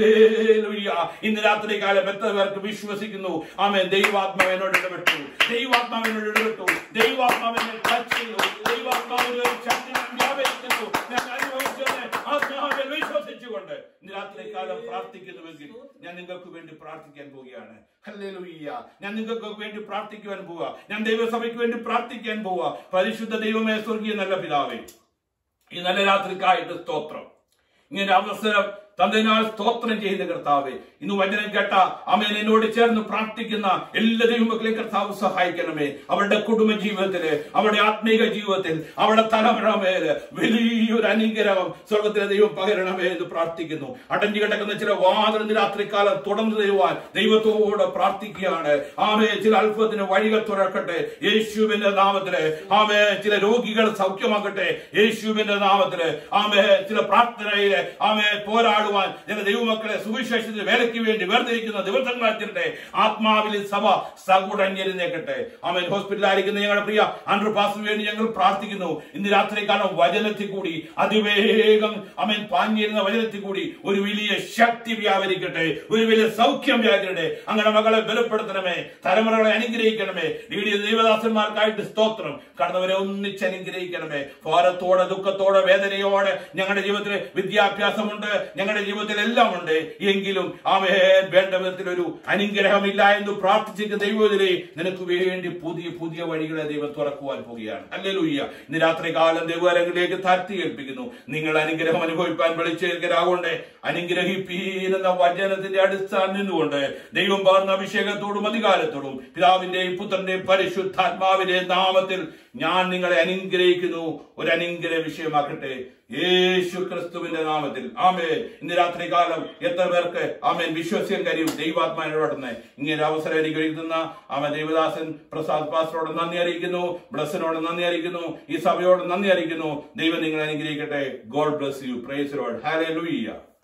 ഹല്ലേലൂയ ഇന്ന് രാത്രി കാലം എത്ര പേർക്ക് വിശ്വസിക്കുന്നു ആമേൻ ദൈവാത്മാവ് എന്നോട് ഇടപെട്ടു ദൈവാത്മാവ് എന്നോട് ഇടപെട്ടു ദൈവാത്മാവിനെ ടച്ച് ചെയ്തു ദൈവാത്മാവിന്റെ ഒരു ശക്തി ഞാൻ വ്യാപരിക്കുന്നു ഞാൻ അനുഭവിച്ചത് ആത്മാവിൽ വിശ്വസിച്ചുകൊണ്ട് ഇന്ന് രാത്രി കാലം പ്രാർത്ഥിക്കുന്നുവെങ്കിൽ ഞാൻ നിങ്ങൾക്ക് വേണ്ടി പ്രാർത്ഥിക്കാൻ പോവുകയാണ് ഹല്ലേലൂയ്യ ഞാൻ നിങ്ങൾക്ക് വേണ്ടി പ്രാർത്ഥിക്കുവാൻ പോവുക ഞാൻ ദൈവസഭയ്ക്ക് വേണ്ടി പ്രാർത്ഥിക്കാൻ പോവുക പരിശുദ്ധ ദൈവമേ സ്വർഗീയ നല്ല പിതാവേ ഈ നല്ല രാത്രിക്കായിട്ട് സ്തോത്രം ഇങ്ങനെ അവസരം തന്നതിനാൽ സ്തോത്രം ചെയ്ത കർത്താവെ ഇന്ന് വചനം കേട്ട അമേൻ എന്നോട് ചേർന്ന് പ്രാർത്ഥിക്കുന്ന എല്ലാ ദൈവമക്കളെ കർത്താവ് സഹായിക്കണമേ അവരുടെ കുടുംബ ജീവിതത്തില് അവരുടെ ആത്മീക ജീവിതത്തിൽ അവരുടെ തലമുറ മേല് വലിയൊരു അനുഗ്രഹം സ്വർഗത്തിലെ ദൈവം പകരണമേ എന്ന് പ്രാർത്ഥിക്കുന്നു അടഞ്ഞു കിടക്കുന്ന ചില വാതിൽ രാത്രികാലം തുടർന്നു തരുവാൻ ദൈവത്തോട് പ്രാർത്ഥിക്കുകയാണ് ആമേ ചില അത്ഭുതത്തിന് വഴികൾ തുറക്കട്ടെ യേശുവിന്റെ നാമത്തില് ആമേ ചില രോഗികൾ സൗഖ്യമാക്കട്ടെ യേശുവിന്റെ നാമത്തില് ആമേ ചില പ്രാർത്ഥനയില് ആമേ പോരാടുവാൻ ചില ദൈവമക്കളെ സുവിശേഷത്തിന് വേലയ്ക്ക് വേണ്ടി വേർതിരിക്കുന്ന ദിവസങ്ങളാച്ചിട്ടെ ആത്മാവിൽ സഭ സകുടഞ്ഞിരുന്നേക്കട്ടെ ആമേൻ ഹോസ്പിറ്റലായിരിക്കുന്ന ഞങ്ങളുടെ പ്രിയ അണ്ടർ പാസിന് വേണ്ടി ഞങ്ങൾ പ്രാർത്ഥിക്കുന്നു ഇന്ന് രാത്രി കാലം വചനത്തിൽ കൂടി അതിവേഗം അമേൻ പാഞ്ഞിരുന്ന വചനത്തിൽ കൂടി ഒരു വലിയ ശക്തി വ്യാപരിക്കട്ടെ ഒരു വലിയ സൗഖ്യം വ്യാപരിക്കട്ടെ അങ്ങനെ മകളെ ബലപ്പെടുത്തണമേ തലമുറകളെ അനുഗ്രഹിക്കണമേ നീടിയ ദൈവദാസന്മാർക്കായിട്ട് സ്തോത്രം കടന്നവരെ ഒന്നിച്ച് അനുഗ്രഹിക്കണമേ ഭാരത്തോടെ ദുഃഖത്തോടെ വേദനയോടെ ഞങ്ങളുടെ ജീവിതത്തിൽ വിദ്യാഭ്യാസമുണ്ട് ഞങ്ങളുടെ ജീവിതത്തിൽ എല്ലാം ഉണ്ട് എങ്കിലും ആമേ വേണ്ട വിധത്തിൽ ഒരു അനുഗ്രഹമില്ല എന്ന് പ്രാർത്ഥിച്ചിട്ട് ദൈവത്തിലെ നിനക്ക് വേണ്ടി പുതിയ പുതിയ വഴികളെ ദൈവം തുറക്കുവാൻ പോവുകയാണ് അല്ലേലൂയ്യ ഇന്ന് രാത്രി കാലം ദൈവകരങ്ങളിലേക്ക് താഴ്ത്തി ഏൽപ്പിക്കുന്നു നിങ്ങൾ അനുഗ്രഹം അനുഭവിപ്പാൻ വിളിച്ചേൽക്കരാകൊണ്ടേ അനുഗ്രഹിപ്പീനെന്ന വചനത്തിന്റെ അടിസ്ഥാനം നിന്നുകൊണ്ട് ദൈവം പകർന്ന അഭിഷേകത്തോടും അധികാരത്തോടും പിതാവിന്റെയും പുത്രന്റെയും പരിശുദ്ധാത്മാവിന്റെയും നാമത്തിൽ ഞാൻ നിങ്ങളെ അനുഗ്രഹിക്കുന്നു ഒരു അനുഗ്രഹ വിഷയമാക്കട്ടെ യേശു ക്രിസ്തുവിന്റെ നാമത്തിൽ ആമേ ഇന്ന് രാത്രി കാലം എത്ര പേർക്ക് ആമേൻ വിശ്വസ്യം കഴിയും ദൈവാത്മാവിനോടന്ന് ഇങ്ങനെ അവസരം എനിക്ക് ഒരുക്കുന്ന ആമ ദൈവദാസൻ പ്രസാദ് പാസ്റ്ററോട് നന്ദി അറിയിക്കുന്നു ബ്ലസ്സിനോട് നന്ദി അറിയിക്കുന്നു ഈ സഭയോട് നന്ദി അറിയിക്കുന്നു ദൈവം നിങ്ങളെ അനുഗ്രഹിക്കട്ടെ God bless you praise Lord ഹാലേ